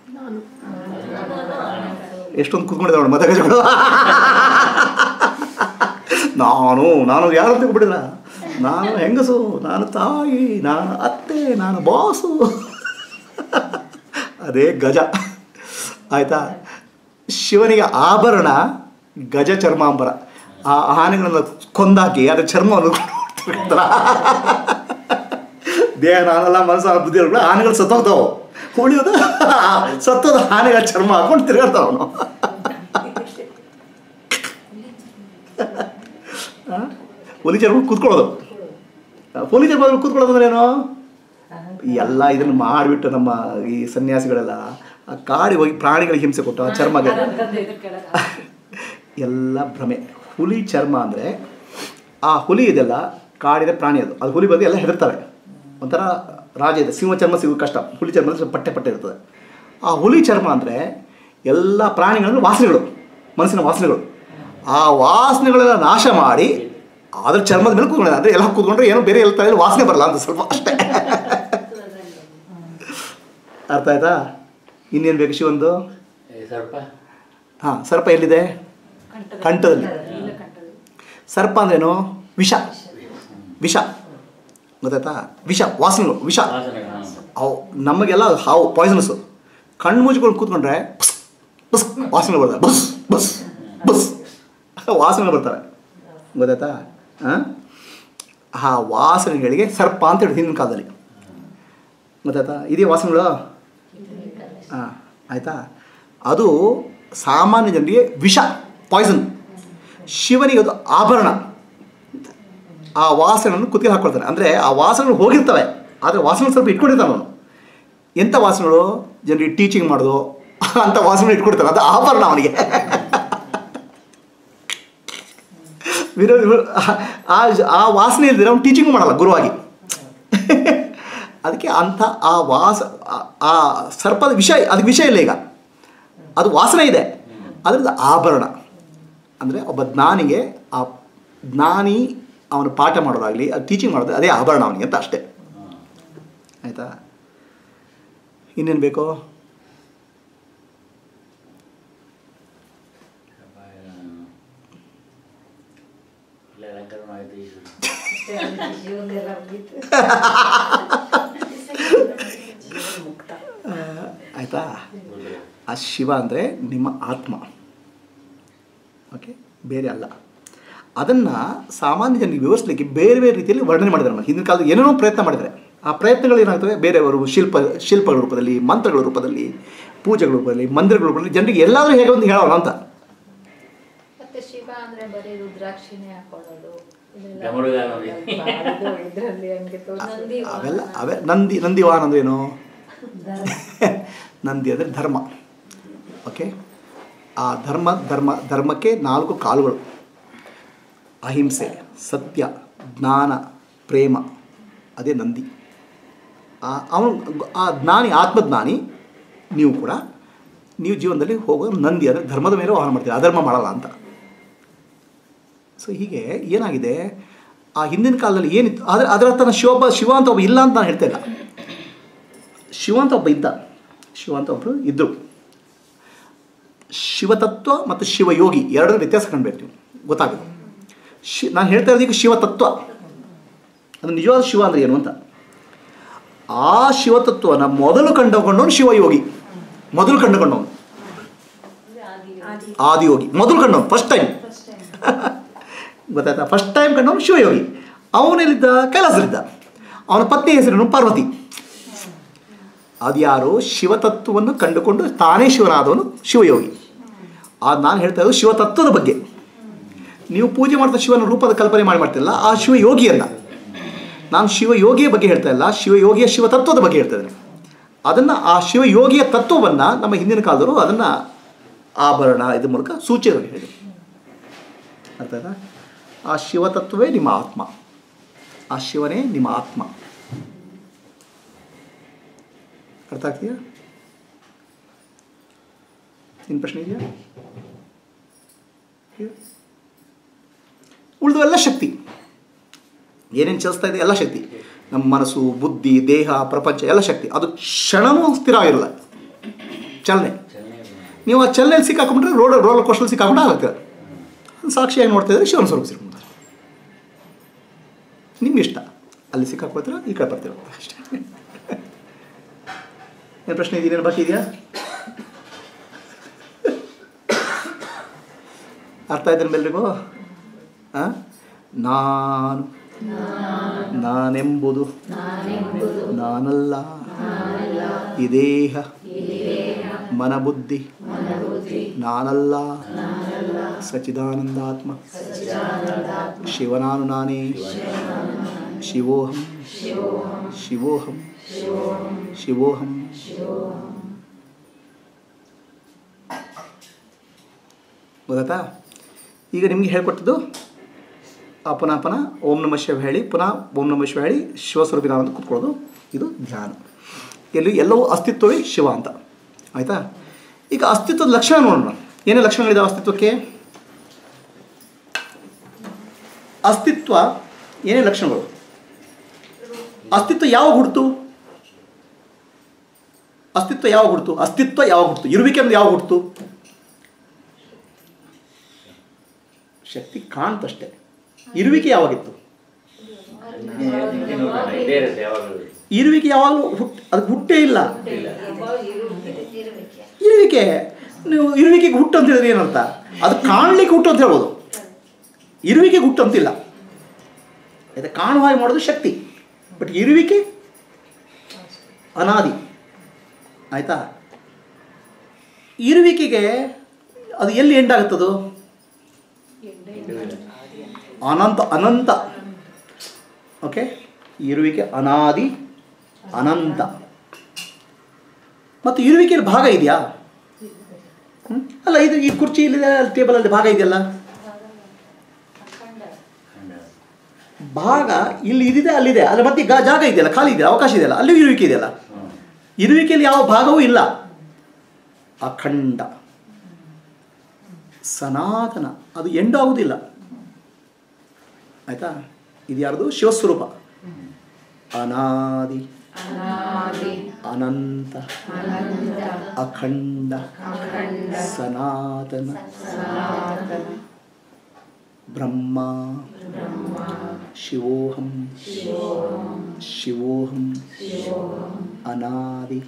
ಎಷ್ಟೊಂದು ಕೂತ್ಕೊಂಡಿದ್ದಾವೆ ನೋಡಿ ಮದಗಜಗಳು ನಾನು ನಾನು ಯಾರು ತಿಳ್ಬಿಟ್ಟಿಲ್ಲ ನಾನು ಹೆಂಗಸು ನಾನು ತಾಯಿ ನಾನು ಅತ್ತೆ ನಾನು ಬಾಸು ಅದೇ ಗಜ ಆಯಿತಾ ಶಿವನಿಗೆ ಆಭರಣ ಗಜ ಚರ್ಮಾಂಬರ ಆ ಆನೆಗಳನ್ನು ಕೊಂದಾಕಿ ಅದರ ಚರ್ಮವನ್ನು ತಿರ್ಗಾಡ್ತಾರ. ದೇಹ ನಾನೆಲ್ಲ ಮನಸ್ಸು ಬುದ್ಧಿ ಇರ್ಬೇಕು. ಆನೆಗಳು ಸತ್ತೋಗ್ತಾವೆ ಉಳಿಯೋದು ಸತ್ತೋದ ಆನೆಗಳ ಚರ್ಮ ಹಾಕೊಂಡು ತಿರ್ಗಾಡ್ತಾವ ಅವನು ಹುಲಿ ಚರ್ಮ ಕೂತ್ಕೊಳ್ಳೋದು ಆ, ಹುಲಿ ಚರ್ಮ ಕೂತ್ಕೊಳ್ಳೋದು ಅಂದ್ರೆ ಏನು ಎಲ್ಲ ಇದನ್ನು ಮಾಡಿಬಿಟ್ಟು ನಮ್ಮ ಈ ಸನ್ಯಾಸಿಗಳೆಲ್ಲ ಆ ಕಾಡಿ ಹೋಗಿ ಪ್ರಾಣಿಗಳಿಗೆ ಹಿಂಸೆ ಕೊಟ್ಟು ಆ ಚರ್ಮಗೆ ಎಲ್ಲ ಭ್ರಮೆ ಹುಲಿ ಚರ್ಮ ಅಂದರೆ ಆ ಹುಲಿ ಇದೆಲ್ಲ ಕಾಡಿದ ಪ್ರಾಣಿ ಅದು ಅದು ಹುಲಿ ಬಗ್ಗೆ ಎಲ್ಲ ಹೆದರ್ತವೆ ಒಂಥರ ರಾಜ ಇದೆ ಸಿಂಹ ಚರ್ಮ ಸಿಗೋದು ಕಷ್ಟ ಹುಲಿ ಚರ್ಮ ಅಂದ್ರೆ ಸ್ವಲ್ಪ ಪಟ್ಟೆ ಪಟ್ಟೆ ಇರ್ತದೆ ಆ ಹುಲಿ ಚರ್ಮ ಅಂದರೆ ಎಲ್ಲ ಪ್ರಾಣಿಗಳಲ್ಲಿ ವಾಸನೆಗಳು ಮನಸ್ಸಿನ ವಾಸನೆಗಳು ಆ ವಾಸನೆಗಳೆಲ್ಲ ನಾಶ ಮಾಡಿ ಅದ್ರ ಚರ್ಮದ ಮೇಲೆ ಕೂತ್ಕೊಂಡಿದೆ ಅಂದರೆ ಎಲ್ಲ ಕೂತ್ಕೊಂಡ್ರೆ ಏನೋ ಬೇರೆ ಎಲ್ಲ ತಲೆಯಲ್ಲಿ ವಾಸನೆ ಬರಲ್ಲ ಅಂತ ಸ್ವಲ್ಪ ಅಷ್ಟೇ ಅರ್ಥ ಆಯ್ತಾ ಇನ್ನೇನು ಬೇಕು ಶಿವಂದು ಏ, ಸರ್ಪ ಹಾಂ ಸರ್ಪ ಎಲ್ಲಿದೆ ಕಂಠದಲ್ಲಿ ಸರ್ಪ ಅಂದ್ರೇನು ವಿಷ ವಿಷ ಗೊತ್ತಾಯ್ತಾ ವಿಷ ವಾಸನೆಗಳು ವಿಷ ವಾಸನೆ ಹಾ. ಅವು ನಮಗೆಲ್ಲ ಹಾವು ಪಾಯ್ಸನಸ್ಸು ಕಣ್ಣು ಮುಚ್ಕೊಂಡು ಕೂತ್ಕೊಂಡ್ರೆ ಬಸ್ ಬಸ್ ವಾಸನೆ ಬರ್ತವೆ ಬಸ್ ಬಸ್ ಬಸ್ ವಾಸನೆ ಬರ್ತವೆ ಗೊತ್ತಾಯ್ತಾ ಹಾಂ ಆ ವಾಸನೆಗಳಿಗೆ ಸರ್ಪ ಅಂತ ಹೇಳಿ ಹಿಂದಿನ ಕಾಲದಲ್ಲಿ ಗೊತ್ತಾಯ್ತಾ ಇದೇ ವಾಸನೆಗಳು ಹಾಂ ಆಯಿತಾ ಅದು ಸಾಮಾನ್ಯ ಜನರಿಗೆ ವಿಷ ಪಾಯ್ಸನ್ ಶಿವನಿಗೆ ಅದು ಆಭರಣ ಆ ವಾಸನೆಯನ್ನು ಕುತ್ತಿಗೆ ಹಾಕ್ಕೊಳ್ತಾನೆ ಅಂದರೆ ಆ ವಾಸನೆಗಳು ಹೋಗಿರ್ತವೆ ಆದರೆ ವಾಸನೆ ಸ್ವಲ್ಪ ಇಟ್ಕೊಂಡಿರ್ತಾನೆ ಅವನು ಎಂಥ ವಾಸನೆಗಳು ಜನರಿಗೆ ಟೀಚಿಂಗ್ ಮಾಡೋದು ಅಂಥ ವಾಸನೆ ಇಟ್ಕೊಡ್ತಾನೆ ಅದು ಆಭರಣ ಅವನಿಗೆ ವಿರೋಧ ವಿರೋ- ಆ ಆ ವಾಸನೆ ಇಲ್ದಿರ ಅವ್ನು ಟೀಚಿಂಗ್ ಮಾಡಲ್ಲ ಗುರುವಾಗಿ ಅದಕ್ಕೆ ಅಂಥ ಆ ವಾಸ ಆ- ಆ ಸರ್ಪದ ವಿಷಯ ಅದಕ್ಕೆ ವಿಷಯ ಇಲ್ಲ ಈಗ ಅದು ವಾಸನೆ ಇದೆ ಅದರಿಂದ ಆಭರಣ ಅಂದರೆ ಒಬ್ಬ ಜ್ಞಾನಿಗೆ ಆ ಜ್ಞಾನಿ ಅವನು ಪಾಠ ಮಾಡೋದಾಗಲಿ ಅದು ಟೀಚಿಂಗ್ ಮಾಡೋದು ಅದೇ ಆಭರಣ ಅವನಿಗೆ ಅಂತ ಅಷ್ಟೇ ಆಯಿತಾ ಇನ್ನೇನು ಬೇಕು ಸರ್ಪ, ಆ, ಇಲ್ಲ ಅಲಂಕಾರ ಆಯ್ತು ಈಶ್ವರ ಜೀವನದೆಲ್ಲ ಮುಗೀತು. ಆಯಿತಾ ರುದ್ರ. ಆ ಶಿವ ಅಂದರೆ ನಿಮ್ಮ ಆತ್ಮ ಓಕೆ ಬೇರೆ ಅಲ್ಲ ಅದನ್ನು ಸಾಮಾನ್ಯ ಜನರಿಗೆ ವಿವರಿಸಲಿಕ್ಕೆ ಬೇರೆ ಬೇರೆ ರೀತಿಯಲ್ಲಿ ವರ್ಣನೆ ಮಾಡಿದ್ದಾರೆ ನಮ್ಮ ಹಿಂದಿನ ಕಾಲದಲ್ಲಿ ಏನೇನೋ ಪ್ರಯತ್ನ ಮಾಡಿದ್ದಾರೆ ಆ ಪ್ರಯತ್ನಗಳು ಏನಾಗ್ತವೆ ಬೇರೆಯವರು ಶಿಲ್ಪ ಶಿಲ್ಪಗಳ ರೂಪದಲ್ಲಿ ಮಂತ್ರಗಳ ರೂಪದಲ್ಲಿ ಪೂಜೆಗಳ ರೂಪದಲ್ಲಿ ಮಂದಿರಗಳ ರೂಪದಲ್ಲಿ ಜನರಿಗೆ ಎಲ್ಲಾದರೂ ಹೇಗೆ ಒಂದು ಹೇಳೋಣ ಅಂತ ಮತ್ತೆ ಶಿವ ಅಂದ್ರೆ ಬರೀ ರುದ್ರಾಕ್ಷಿನೇ ಹಾಕೊಳ್ಳೋದು ಇದೆಲ್ಲ ಡಮರುಗಾರ ನೋಡಿ. ಸ್ವಲ್ಪ ಇದು ಇದ್ರಲ್ಲಿ ಹಂಗೆ ತೋರ್ಸೋದು. ಅವೆಲ್ಲ ಅವೇ ನಂದಿ ನಂದಿವಾನ್ ಅಂದ್ರೆ ಏನು ನಂದಿ ಅಂದರೆ ಧರ್ಮ ಓಕೆ ಆ ಧರ್ಮ ಧರ್ಮ ಧರ್ಮಕ್ಕೆ ನಾಲ್ಕು ಕಾಲುಗಳು ಅಹಿಂಸೆ ಸತ್ಯ ಜ್ಞಾನ ಪ್ರೇಮ ಅದೇ ನಂದಿ ಆ ಅವನು ಆ ಜ್ಞಾನಿ ಆತ್ಮಜ್ಞಾನಿ ನೀವು ಕೂಡ ನೀವು ಜೀವನದಲ್ಲಿ ಹೋಗೋ ನಂದಿ ಅಂದರೆ ಧರ್ಮದ ಮೇಲೆ ವಾಹನ ಮಾಡ್ತೀರಿ ಅಧರ್ಮ ಮಾಡಲ್ಲ ಅಂತ ಸೊ ಹೀಗೆ ಏನಾಗಿದೆ ಆ ಹಿಂದಿನ ಕಾಲದಲ್ಲಿ ಏನಿತ್ತು ಆದರೆ ಅದರ ಅರ್ಥ ನಾನು ಶಿವೊಬ್ಬ ಶಿವ ಅಂತ ಒಬ್ಬ ಇಲ್ಲ ಅಂತ ನಾನು ಹೇಳ್ತಾ ಇಲ್ಲ ಶಿವ ಅಂತ ಒಬ್ಬ ಇದ್ದ ಶಿವ ಅಂತ ಒಬ್ಬರು ಇದ್ದರು ಶಿವತತ್ವ ಮತ್ತು ಶಿವಯೋಗಿ ಎರಡರ ವ್ಯತ್ಯಾಸ ಕಾಣಬೇಕು ನೀವು ಗೊತ್ತಾಗೋದು ಶಿ ನಾನು ಹೇಳ್ತಾ ಇರೋದು ಈಗ ಶಿವತತ್ವ ಅದು ನಿಜವಾದ ಶಿವ ಅಂದರೆ ಏನು ಅಂತ ಆ ಶಿವತತ್ವನ ಮೊದಲು ಕಂಡುಕೊಂಡವನು ಶಿವಯೋಗಿ ಮೊದಲು ಕಂಡುಕೊಂಡವನು ಆದಿಯೋಗಿ ಮೊದಲು ಕಂಡವನು ಫಸ್ಟ್ ಟೈಮ್ ಗೊತ್ತಾಯ್ತಾ ಫಸ್ಟ್ ಟೈಮ್ ಕಂಡವನು ಶಿವಯೋಗಿ ಅವನೆಲ್ಲಿದ್ದ ಕೈಲಾಸದಲ್ಲಿದ್ದ ಅವನ ಪತ್ನಿ ಹೆಸರೇನು ಪಾರ್ವತಿ ಅದ್ಯಾರು ಶಿವತತ್ವವನ್ನು ಕಂಡುಕೊಂಡು ತಾನೇ ಶಿವನಾದವನು ಶಿವಯೋಗಿ ಅದು ನಾನು ಹೇಳ್ತಾ ಇರೋದು ಶಿವತತ್ವದ ಬಗ್ಗೆ ನೀವು ಪೂಜೆ ಮಾಡ್ತಾ ಶಿವನ ರೂಪದ ಕಲ್ಪನೆ ಮಾಡಿ ಮಾಡ್ತಿಲ್ಲ ಆ ಶಿವಯೋಗಿಯನ್ನ ನಾನು ಶಿವಯೋಗಿಯ ಬಗ್ಗೆ ಹೇಳ್ತಾ ಇಲ್ಲ ಶಿವಯೋಗಿಯ ಶಿವತತ್ವದ ಬಗ್ಗೆ ಹೇಳ್ತಾ ಇದ್ದೇನೆ ಅದನ್ನು ಆ ಶಿವಯೋಗಿಯ ತತ್ವವನ್ನು ನಮ್ಮ ಹಿಂದಿನ ಕಾಲದವರು ಅದನ್ನು ಆಭರಣ ಇದ್ರ ಮೂಲಕ ಸೂಚ್ಯವಾಗಿ ಹೇಳಿ ಅರ್ಥ ಆಯ್ತಾ ಆ ಶಿವತತ್ವವೇ ನಿಮ್ಮ ಆತ್ಮ ಆ ಶಿವನೇ ನಿಮ್ಮ ಆತ್ಮ ಅರ್ಥ ಆಗ್ತೀಯಾ ನಿನ್ನ ಪ್ರಶ್ನೆ ಇದೆಯಾ ಉಳಿದವೆಲ್ಲ ಶಕ್ತಿ ಏನೇನು ಚಲಿಸ್ತಾ ಇದೆ ಎಲ್ಲ ಶಕ್ತಿ ನಮ್ಮ ಮನಸ್ಸು ಬುದ್ಧಿ ದೇಹ ಪ್ರಪಂಚ ಎಲ್ಲ ಶಕ್ತಿ ಅದು ಕ್ಷಣವೂ ಸ್ಥಿರ ಆಗಿರಲ್ಲ ಚಲನೆ ಚಲನೆ ನೀವು ಆ ಚಲನೆಯಲ್ಲಿ ಸಿಕ್ಕಾಕೊಂಡ್ರೆ ರೋಡ್ ರೋಲರ್ ಕೋಸ್ಟಲ್ಲಿ ಸಿಕ್ಕಾಕೊಂಡ್ರೆ ಆಗುತ್ತೆ ಸಾಕ್ಷಿಯಾಗಿ ನೋಡ್ತಾ ಇದ್ರೆ ಶಿವನ ಸ್ವರೂಪ ಸಿಕ್ಕೊಂಡ್ರೆ ನಿಮ್ಗೆ ಇಷ್ಟ ಅಲ್ಲಿ ಸಿಕ್ಕಾಕೋತೀರ ಈ ಕಡೆ ಬರ್ತೀರ ಅಷ್ಟೇ ಏನು ಪ್ರಶ್ನೆ ಇದೆಯೇನು ಬಾಕಿ ಇದೆಯಾ ಅರ್ಥ ಆಯ್ತು ನಿಮ್ಮೆಲ್ರಿಗೂ ಆ? ನಾನು ನಾನೆಂಬುದು ನಾನಲ್ಲ ಈ ದೇಹ ಮನಬುದ್ಧಿ ನಾನಲ್ಲ ಸಚಿದಾನಂದಾತ್ಮ ಶಿವನಾನು ನಾನೇ ಶಿವೋಹಂ ಶಿವೋಹಂ ಶಿವೋಹಂ ಗೊತ್ತಾಯ್ತಾ ಈಗ ನಿಮಗೆ ಹೇಳ್ಕೊಟ್ಟಿದ್ದು ಆ ಪುನಃ ಪುನಃ ಓಂ ನಮ ಶಿವ ಹೇಳಿ ಪುನಃ ಓಂ ನಮ ಶಿವ ಹೇಳಿ ಶಿವಸ್ವರೂಪಿನ ಅಂತ ಕೂತ್ಕೊಳ್ಳೋದು ಇದು ಧ್ಯಾನ ಎಲ್ಲಿ ಎಲ್ಲವೂ ಅಸ್ತಿತ್ವವೇ ಶಿವ ಅಂತ ಆಯಿತಾ ಈಗ ಅಸ್ತಿತ್ವದ ಲಕ್ಷಣ ನೋಡೋಣ ಏನೇ ಲಕ್ಷಣಗಳಿದಾವೆ ಅಸ್ತಿತ್ವಕ್ಕೆ ಅಸ್ತಿತ್ವ ಏನೇ ಲಕ್ಷಣಗಳು ಅಸ್ತಿತ್ವ ಯಾವಾಗ ಹುಡ್ತು ಅಸ್ತಿತ್ವ ಯಾವಾಗ ಹುಡ್ತು ಅಸ್ತಿತ್ವ ಯಾವಾಗ ಹುಡ್ತು ಇರುವಿಕೆ ಅಂದ್ರೆ ಯಾವಾಗ ಹುಡ್ತು ಶಕ್ತಿ ಕಾಣ್ತಷ್ಟೇ ಇರುವಿಕೆ ಯಾವಾಗಿತ್ತು ಇದೇ ಇರುತ್ತೆ ಯಾವಾಗಲೂ ಇರುವಿಕೆ ಯಾವಾಗಲೂ ಹುಟ್ ಅದಕ್ಕೆ ಹುಟ್ಟೇ ಇಲ್ಲ ಇಲ್ಲ ಇರುವಿಕೆ ಇರುವಿಕೆ ನೀವು ಇರುವಿಕೆಗೆ ಹುಟ್ಟು ಅಂತ ಹೇಳಿದ್ರೆ ಏನರ್ಥ ಅದು ಕಾಣಲಿಕ್ಕೆ ಹುಟ್ಟು ಅಂತ ಹೇಳ್ಬೋದು ಇರುವಿಕೆಗೆ ಹುಟ್ಟು ಅಂತಿಲ್ಲ ಆಯ್ತಾ ಕಾಣುವ ಹಾಗೆ ಮಾಡೋದು ಶಕ್ತಿ ಬಟ್ ಇರುವಿಕೆ ಅನಾದಿ ಆಯ್ತಾ ಇರುವಿಕೆಗೆ ಅದು ಎಲ್ಲಿ ಎಂಡ್ ಆಗುತ್ತದು ಅನಂತ ಅನಂತ ಓಕೆ ಇರುವಿಕೆ ಅನಾದಿ ಅನಂತ ಮತ್ತು ಇರುವಿಕೆಯಲ್ಲಿ ಭಾಗ ಇದೆಯಾ ಹ್ಮ್? ಅಲ್ಲ ಇದು ಈ ಕುರ್ಚಿ ಇಲ್ಲಿದೆ ಟೇಬಲಲ್ಲಿ ಭಾಗ ಇದೆಯಲ್ಲ ಅಖಂಡ ಖಂಡ ಭಾಗ ಇಲ್ಲಿ ಇದಿದೆ ಅಲ್ಲಿದೆ ಅದ್ರ ಮಧ್ಯೆ ಗಾ- ಜಾಗ ಇದೆಯಲ್ಲ ಖಾಲಿ ಇದೆಯಲ್ಲ ಅವಕಾಶ ಇದೆಯಲ್ಲ ಅಲ್ಲಿ ಇರುವಿಕೆ ಇದೆಯಲ್ಲ ಹ್ಮ್. ಇರುವಿಕೆಯಲ್ಲಿ ಯಾವ ಭಾಗವೂ ಇಲ್ಲ ಅಖಂಡ ಸನಾತನ ಅದು ಎಂಡ್ ಆಗುವುದಿಲ್ಲ ಆಯ್ತಾ ಇದು ಯಾರ್ದು ಶಿವಸ್ವರೂಪ ಅನಾದಿ ಅನಂತ ಅಖಂಡ ಸನಾತನ ಬ್ರಹ್ಮ ಶಿವೋಹಂ ಶಿವೋಹಂ ಅನಾದಿ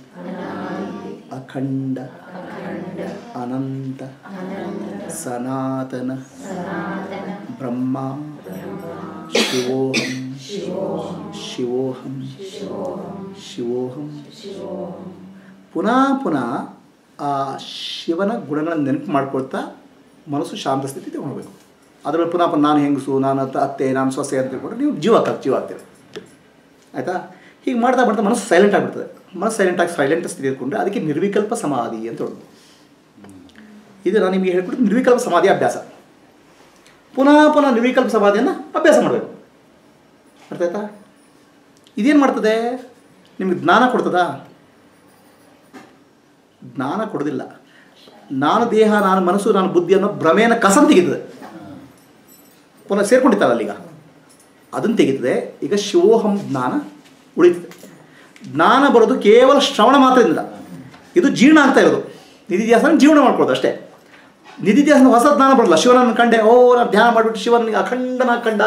ಅಖಂಡ ಅನಂತ ಸನಾತನ ಬ್ರಹ್ಮ ಶಿವೋಹಂ ಶಿವೋಹಂ ಶಿವೋಹಂ ಪುನಃ ಪುನಃ ಆ ಶಿವನ ಗುಣಗಳನ್ನು ನೆನಪು ಮಾಡ್ಕೊಳ್ತಾ ಮನಸ್ಸು ಶಾಂತ ಸ್ಥಿತಿ ತಗೊಳ್ಬೇಕು ಅದ್ರ ಮೇಲೆ ಪುನಃ ಪುನಃ ನಾನು ಹೆಂಗಸು ನಾನು ಅತ್ತ ಅತ್ತೆ ನಾನು ಸೊಸೆ ಅಂತ ತಿಳ್ಕೊಂಡು ನೀವು ಜೀವ ಆಗ್ತದೆ ಜೀವ ಆಗ್ತೇವೆ ಆಯಿತಾ ಹೀಗೆ ಮಾಡ್ತಾ ಮಾಡ್ತಾ ಮನಸ್ಸು ಸೈಲೆಂಟ್ ಆಗಿಬಿಡ್ತದೆ ಮನಸ್ಸು ಸೈಲೆಂಟಾಗಿ ಸೈಲೆಂಟ್ ಸ್ಥಿತಿ ಇಟ್ಕೊಂಡ್ರೆ ಅದಕ್ಕೆ ನಿರ್ವಿಕಲ್ಪ ಸಮಾಧಿ ಅಂತ ಹೇಳೋದು ಇದು ನಾನು ನಿಮಗೆ ಹೇಳ್ಕೊಟ್ಟು ನಿರ್ವಿಕಲ್ಪ ಸಮಾಧಿ ಅಭ್ಯಾಸ ಪುನಃ ಪುನಃ ನಿರ್ವಿಕಲ್ಪ ಸಮಾಧಿಯನ್ನು ಅಭ್ಯಾಸ ಮಾಡಬೇಕು ಅರ್ಥ ಆಯ್ತಾ ಇದೇನು ಮಾಡ್ತದೆ ನಿಮಗೆ ಜ್ಞಾನ ಕೊಡ್ತದಾ ಜ್ಞಾನ ಕೊಡೋದಿಲ್ಲ ನಾನು ದೇಹ ನಾನು ಮನಸ್ಸು ನಾನು ಬುದ್ಧಿ ಅನ್ನೋ ಭ್ರಮೆಯನ್ನು ಕಸನ್ ತೆಗಿತದೆ ಪುನಃ ಸೇರ್ಕೊಂಡಿದ್ದಾವಲ್ಲ ಅಲ್ಲೀಗ ಅದನ್ನು ತೆಗಿತದೆ ಈಗ ಶಿವೋಹಂ ಜ್ಞಾನ ಉಳಿತದೆ ಜ್ಞಾನ ಬರೋದು ಕೇವಲ ಶ್ರವಣ ಮಾತ್ರದಿಂದ ಇದು ಜೀರ್ಣ ಆಗ್ತಾ ಇರೋದು ನಿಧಿಧ್ಯಾಸನ ಜೀವನ ಮಾಡ್ಕೊಳ್ಳೋದು ಅಷ್ಟೇ ನಿಧಿಧ್ಯಾಸನ ಹೊಸ ಜ್ಞಾನ ಬರೋಲ್ಲ ಶಿವನನ್ನು ಕಂಡೆ ಓ ನಾನು ಧ್ಯಾನ ಮಾಡಿಬಿಟ್ಟು ಶಿವನಿಗೆ ಅಖಂಡನಾಗಿ ಕಂಡ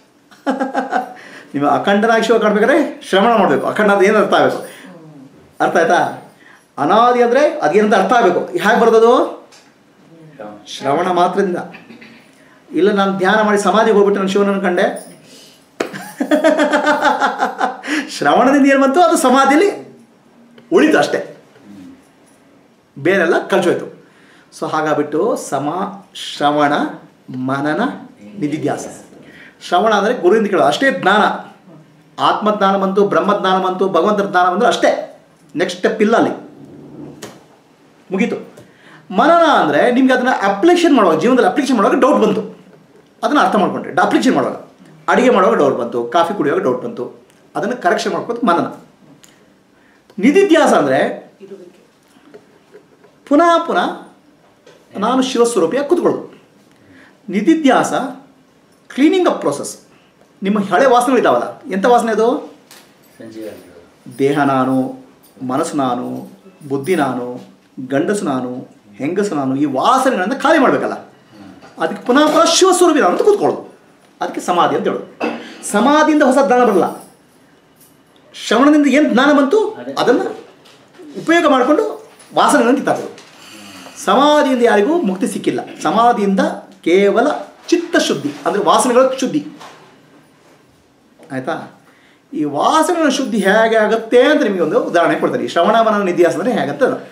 ನೀವು ಅಖಂಡನಾಗಿ ಶಿವ ಕಾಣ್ಬೇಕಾದ್ರೆ ಶ್ರವಣ ಮಾಡಬೇಕು ಅಖಂಡ ಅದು ಏನು ಅರ್ಥ ಆಗಬೇಕು ಅರ್ಥ ಆಯ್ತಾ ಅನಾದಿ ಅಂದರೆ ಅದೇನಂತ ಅರ್ಥ ಆಗಬೇಕು ಹೇಗೆ ಬರೋದದು ಶ್ರಮ. ಶ್ರವಣ ಮಾತ್ರದಿಂದ ಇಲ್ಲ ನಾನು ಧ್ಯಾನ ಮಾಡಿ ಸಮಾಧಿಗೆ ಹೋಗ್ಬಿಟ್ಟು ನಾನು ಶಿವನನ್ನು ಕಂಡೆ ಶ್ರವಣದಿಂದ ಏನು ಬಂತು ಅದು ಸಮಾಧಿಯಲ್ಲಿ ಉಳಿತು ಅಷ್ಟೇ ಬೇರೆಲ್ಲ ಕಳ್ಚೋಯ್ತು ಸೊ ಹಾಗಾಗ್ಬಿಟ್ಟು ಸಮ ಶ್ರವಣ ಮನನ ನಿಧಿಧ್ಯಾಸ ಶ್ರವಣ ಅಂದರೆ ಗುರುವಿಂದ ಕೇಳೋದು ಅಷ್ಟೇ ಜ್ಞಾನ ಆತ್ಮಜ್ಞಾನ ಬಂತು ಬ್ರಹ್ಮಜ್ಞಾನ ಬಂತು ಭಗವಂತರ ಜ್ಞಾನ ಬಂತು ಅಷ್ಟೇ ನೆಕ್ಸ್ಟ್ ಸ್ಟೆಪ್ ಇಲ್ಲ ಅಲ್ಲಿ ಮುಗೀತು ಮನನ ಅಂದರೆ ನಿಮ್ಗೆ ಅದನ್ನು ಅಪ್ಲಿಕೇಶನ್ ಮಾಡುವಾಗ ಜೀವನದಲ್ಲಿ ಅಪ್ಲಿಕೇಶನ್ ಮಾಡುವಾಗ ಡೌಟ್ ಬಂತು ಅದನ್ನು ಅರ್ಥ ಮಾಡ್ಕೊಂಡ್ರೆ ಅಪ್ಲಿಕೇಶನ್ ಮಾಡುವಾಗ ಅಡುಗೆ ಮಾಡುವಾಗ ಡೌಟ್ ಬಂತು ಕಾಫಿ ಕುಡಿಯುವಾಗ ಡೌಟ್ ಬಂತು ಅದನ್ನು ಕರೆಕ್ಷನ್ ಮಾಡ್ಕೊಂಡು ಮನನ ನಿಧಿಧ್ಯಾಸ ಅಂದರೆ ಇರುವಿಕೆ ಪುನಃ ಪುನಃ ನಾನು ಶಿವಸ್ವರೂಪಿಯಾಗಿ ಕೂತ್ಕೊಳ್ಳೋದು ನಿಧಿಧ್ಯಾಸ ಕ್ಲೀನಿಂಗ್ ಅಪ್ ಪ್ರೋಸೆಸ್ ನಿಮ್ಮ ಹಳೆ ವಾಸನೆಗಳಿದ್ದಾವಲ್ಲ ಎಂಥ ವಾಸನೆ ಅದು ಸಂಜೀವ ದೇಹ ನಾನು ಮನಸ್ಸು ನಾನು ಬುದ್ಧಿ ನಾನು ಗಂಡಸು ನಾನು ಹೆಂಗಸು ನಾನು ಈ ವಾಸನೆಗಳನ್ನು ಖಾಲಿ ಮಾಡಬೇಕಲ್ಲ ಅದಕ್ಕೆ ಪುನಃ ಪುನಃ ಶಿವಸ್ವರೂಪಿ ನಾನು ಅಂತ ಕೂತ್ಕೊಳ್ಳೋದು ಅದಕ್ಕೆ ಸಮಾಧಿ ಅಂತ ಹೇಳೋದು ಸಮಾಧಿಯಿಂದ ಹೊಸ ಜ್ಞಾನ ಬರಲ್ಲ ಶ್ರವಣದಿಂದ ಏನು ಜ್ಞಾನ ಬಂತು ಅದೇ. ಅದನ್ನು ಉಪಯೋಗ ಮಾಡಿಕೊಂಡು ವಾಸನೆಗಳನ್ನು ಕಿತ್ತಾಕೋದು ಸಮಾಧಿಯಿಂದ ಯಾರಿಗೂ ಮುಕ್ತಿ ಸಿಕ್ಕಿಲ್ಲ ಸಮಾಧಿಯಿಂದ ಕೇವಲ ಚಿತ್ತ ಶುದ್ಧಿ ಅಂದರೆ ವಾಸನೆಗಳ ಶುದ್ಧಿ ಆಯಿತಾ ಈ ವಾಸನೆಗಳ ಶುದ್ಧಿ ಹೇಗೆ ಆಗುತ್ತೆ ಅಂತ ನಿಮಗೆ ಒಂದು ಉದಾಹರಣೆ ಕೊಡ್ತಾರೆ ಈ ಶ್ರವಣ ಮನನ ನಿಧಿಯಾಸ ಅಂದರೆ ಹೇಗಂತ ಅದು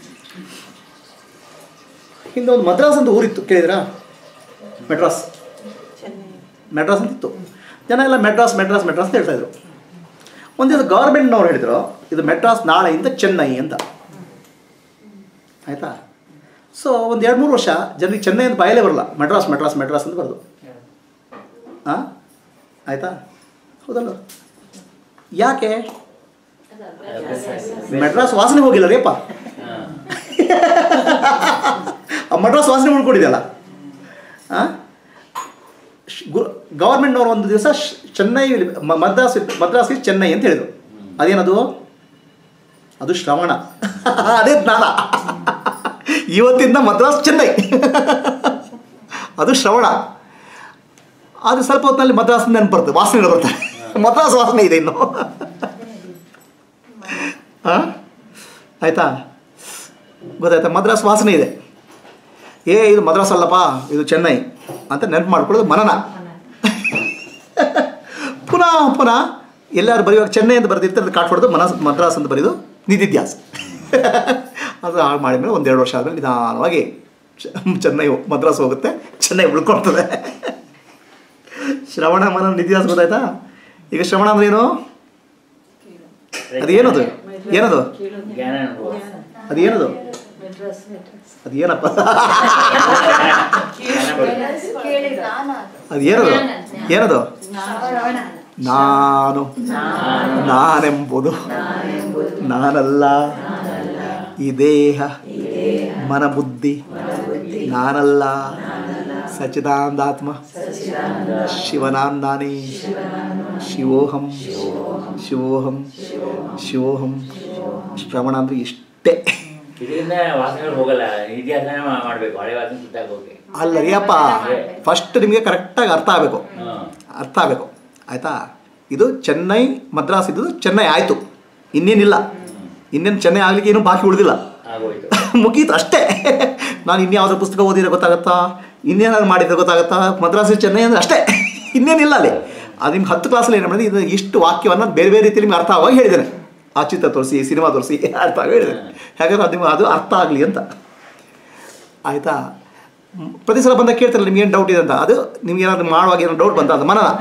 ಹಿಂದೆ ಒಂದು ಮದ್ರಾಸ್ ಅಂತ ಊರಿತ್ತು ಕೇಳಿದ್ರಾ ಮೆಡ್ರಾಸ್ ಮೆಡ್ರಾಸ್ ಅಂತಿತ್ತು ಜನ ಎಲ್ಲ ಮೆಡ್ರಾಸ್ ಮೆಡ್ರಾಸ್ ಮೆಡ್ರಾಸ್ ಅಂತ ಹೇಳ್ತಾ ಇದ್ರು ಒಂದು ದಿವಸ ಗೌರ್ಮೆಂಟ್ನವ್ರು ಹೇಳಿದ್ರು ಇದು ಮೆಡ್ರಾಸ್ ನಾಳೆಯಿಂದ ಚೆನ್ನೈ ಅಂತ ಆಯಿತಾ ಸೊ ಒಂದು ಎರಡು ಮೂರು ವರ್ಷ ಜನರಿಗೆ ಚೆನ್ನೈ ಅಂತ ಬಾಯಲ್ಲೇ ಬರಲ್ಲ ಮೆಡ್ರಾಸ್ ಮೆಡ್ರಾಸ್ ಮೆಡ್ರಾಸ್ ಅಂತ ಬರೋದು ಹಾಂ ಆಯಿತಾ ಹೌದಲ್ಲ ಯಾಕೆ ಮೆಡ್ರಾಸ್ ವಾಸನೆ ಹೋಗಿಲ್ಲ ರೇಪ ಹಾಂ ಆ ಮಡ್ರಾಸ್ ವಾಸನೆ ಉಳ್ಕೊಂಡಿದೆಯಲ್ಲ ಹಾಂ ಗೌರ್ಮೆಂಟ್ನವ್ರು ಒಂದು ದಿವಸ ಶ್- ಚೆನ್ನೈ ಮ- ಮದ್ರಾಸ್ ಮದ್ರಾಸ್ಗೆ ಚೆನ್ನೈ ಅಂತ ಹೇಳಿದರು ಅದೇನದು ಅದು ಶ್ರವಣ ಅದೇ ಜ್ಞಾನ ಇವತ್ತಿಂದ ಮದ್ರಾಸ್ ಚೆನ್ನೈ ಅದು ಶ್ರವಣ ಅದು ಸ್ವಲ್ಪ ಹೊತ್ತಿನಲ್ಲಿ ಮದ್ರಾಸ್ ನೆನಪು ಬರ್ತದೆ ವಾಸನೆಗಳು ಬರ್ತವೆ ಮದ್ರಾಸ್ ವಾಸನೆ ಇದೆ ಇನ್ನು ಹಾಂ ಆಯಿತಾ ಗೊತ್ತಾಯ್ತಾ ಮದ್ರಾಸ್ ವಾಸನೆ ಇದೆ ಏ ಇದು ಮದ್ರಾಸ್ ಅಲ್ಲಪ್ಪ ಇದು ಚೆನ್ನೈ ಅಂತ ನೆನಪು ಮಾಡ್ಕೊಳ್ಳೋದು ಮನನ ಪುನಃ ಪುನಃ ಎಲ್ಲರೂ ಬರೆಯುವಾಗ ಚೆನ್ನೈ ಅಂತ ಬರೆದಿರ್ತಾರೆ ಅದು ಕಾಟ್ಬಿಡೋದು ಮನಸ್ ಮದ್ರಾಸ್ ಅಂತ ಬರೆಯೋದು ನಿಧಿಧ್ಯಾಸ ಅದು ಹಾಳು ಮಾಡಿದ್ಮೇಲೆ ಒಂದೆರಡು ವರ್ಷ ಆದಮೇಲೆ ನಿಧಾನವಾಗಿ ಚ- ಚೆನ್ನೈ ಹೋ- ಮದ್ರಾಸ್ ಹೋಗುತ್ತೆ ಚೆನ್ನೈ ಉಳ್ಕೊಳ್ತದೆ ಶ್ರವಣ ಮನ ನಿಧಿಧ್ಯಾಸ ಗೊತ್ತಾಯ್ತಾ ಈಗ ಶ್ರವಣ ಅಂದ್ರೆ ಏನು ಅದು ಏನದು ಏನದು ಜ್ಞಾನ ಅನುಭವ ಅದು ಏನದು ಮೆಡ್ರಾಸ್ ಮೆಡ್ರಾಸ್ ಅದು ಏನಪ್ಪ ಜ್ಞಾನ ಬರುತ್ತೆ. ಕೇಳಿ ಜ್ಞಾನ ಅದು. ಅದು ಏನದು ಜ್ಞಾನ, ಜ್ಞಾನ. ಏನದು ಶ್ರವಣ. ನಾನು ನಾನೆಂಬುದು ನಾನಲ್ಲ ಈ ದೇಹ ಮನ ಬುದ್ಧಿ ನಾನಲ್ಲ ಸಚ್ಚಿದಾನಂದಾತ್ಮ ಶಿವನಾಂದಾನಿ ಶಿವೋಹಂ ಶಿವೋಹಂ ಶಿವೋಹಂ ಶ್ರವಣ ಅಂದ್ರೆ ಇಷ್ಟೇ ಇದರಿಂದ ವಾಸನೆಗಳು ಹೋಗಲ್ಲ ಇತಿಹಾಸನೇ ಮಾ- ಮಾಡ್ಬೇಕು ಹಳೆ ವಾಸನೆ ಸುತ್ತಾಗ ಹೋಗಿ ಅಲ್ಲ ರೀಯಪ್ಪ ಫಸ್ಟ್ ನಿಮಗೆ ಕರೆಕ್ಟಾಗಿ ಅರ್ಥ ಆಗಬೇಕು ಹಾಂ ಅರ್ಥ ಆಗಬೇಕು ಆಯಿತಾ ಇದು ಚೆನ್ನೈ ಮದ್ರಾಸ್ ಇದ್ದು ಚೆನ್ನೈ ಆಯಿತು ಇನ್ನೇನಿಲ್ಲ ಇನ್ನೇನು ಚೆನ್ನೈ ಆಗಲಿಕ್ಕೆ ಏನೂ ಬಾಕಿ ಉಳಿದಿಲ್ಲ ಆಗೋಯ್ತು ಮುಗೀತು ಅಷ್ಟೇ ನಾನು ಇನ್ಯಾವುದೋ ಪುಸ್ತಕ ಓದಿದ್ರೆ ಗೊತ್ತಾಗುತ್ತಾ ಇನ್ನೇನಾದ್ರು ಮಾಡಿದ್ರೆ ಗೊತ್ತಾಗುತ್ತಾ ಮದ್ರಾಸ್ ಚೆನ್ನೈ ಅಂದರೆ ಅಷ್ಟೇ ಇನ್ನೇನಿಲ್ಲ ಅಲ್ಲಿ ಅದು ನಿಮ್ಗೆ ಹತ್ತು ಕ್ಲಾಸಲ್ಲಿ ಏನು ಮಾಡಿದ್ರೆ ಇದು ಇಷ್ಟು ವಾಕ್ಯವನ್ನು ಬೇರೆ ಬೇರೆ ರೀತಿಯಲ್ಲಿ ನಿಮ್ಗೆ ಅರ್ಥ ಆಗುವಾಗ ಹೇಳಿದ್ದೇನೆ ಆ ಚಿತ್ರ ತೋರಿಸಿ ಸಿನಿಮಾ ತೋರಿಸಿ ಅರ್ಥ ಆಗಿ ಹೇಳಿದೆ ಹಾಗಾದ್ರೆ ಅದು ನಿಮ್ಗೆ ಅದು ಅರ್ಥ ಆಗಲಿ ಅಂತ ಆಯಿತಾ ಮ್, ಪ್ರತಿ ಸಲ ಬಂದಾಗ ಕೇಳ್ತಾರೆ ನಿಮ್ಗೆ ಏನು ಡೌಟ್ ಇದೆ ಅಂತ ಅದು ನಿಮ್ಗೆ ಏನಾದ್ರು ಮಾಡುವಾಗ ಏನೋ ಡೌಟ್ ಬಂತ ಅದು ಮನನ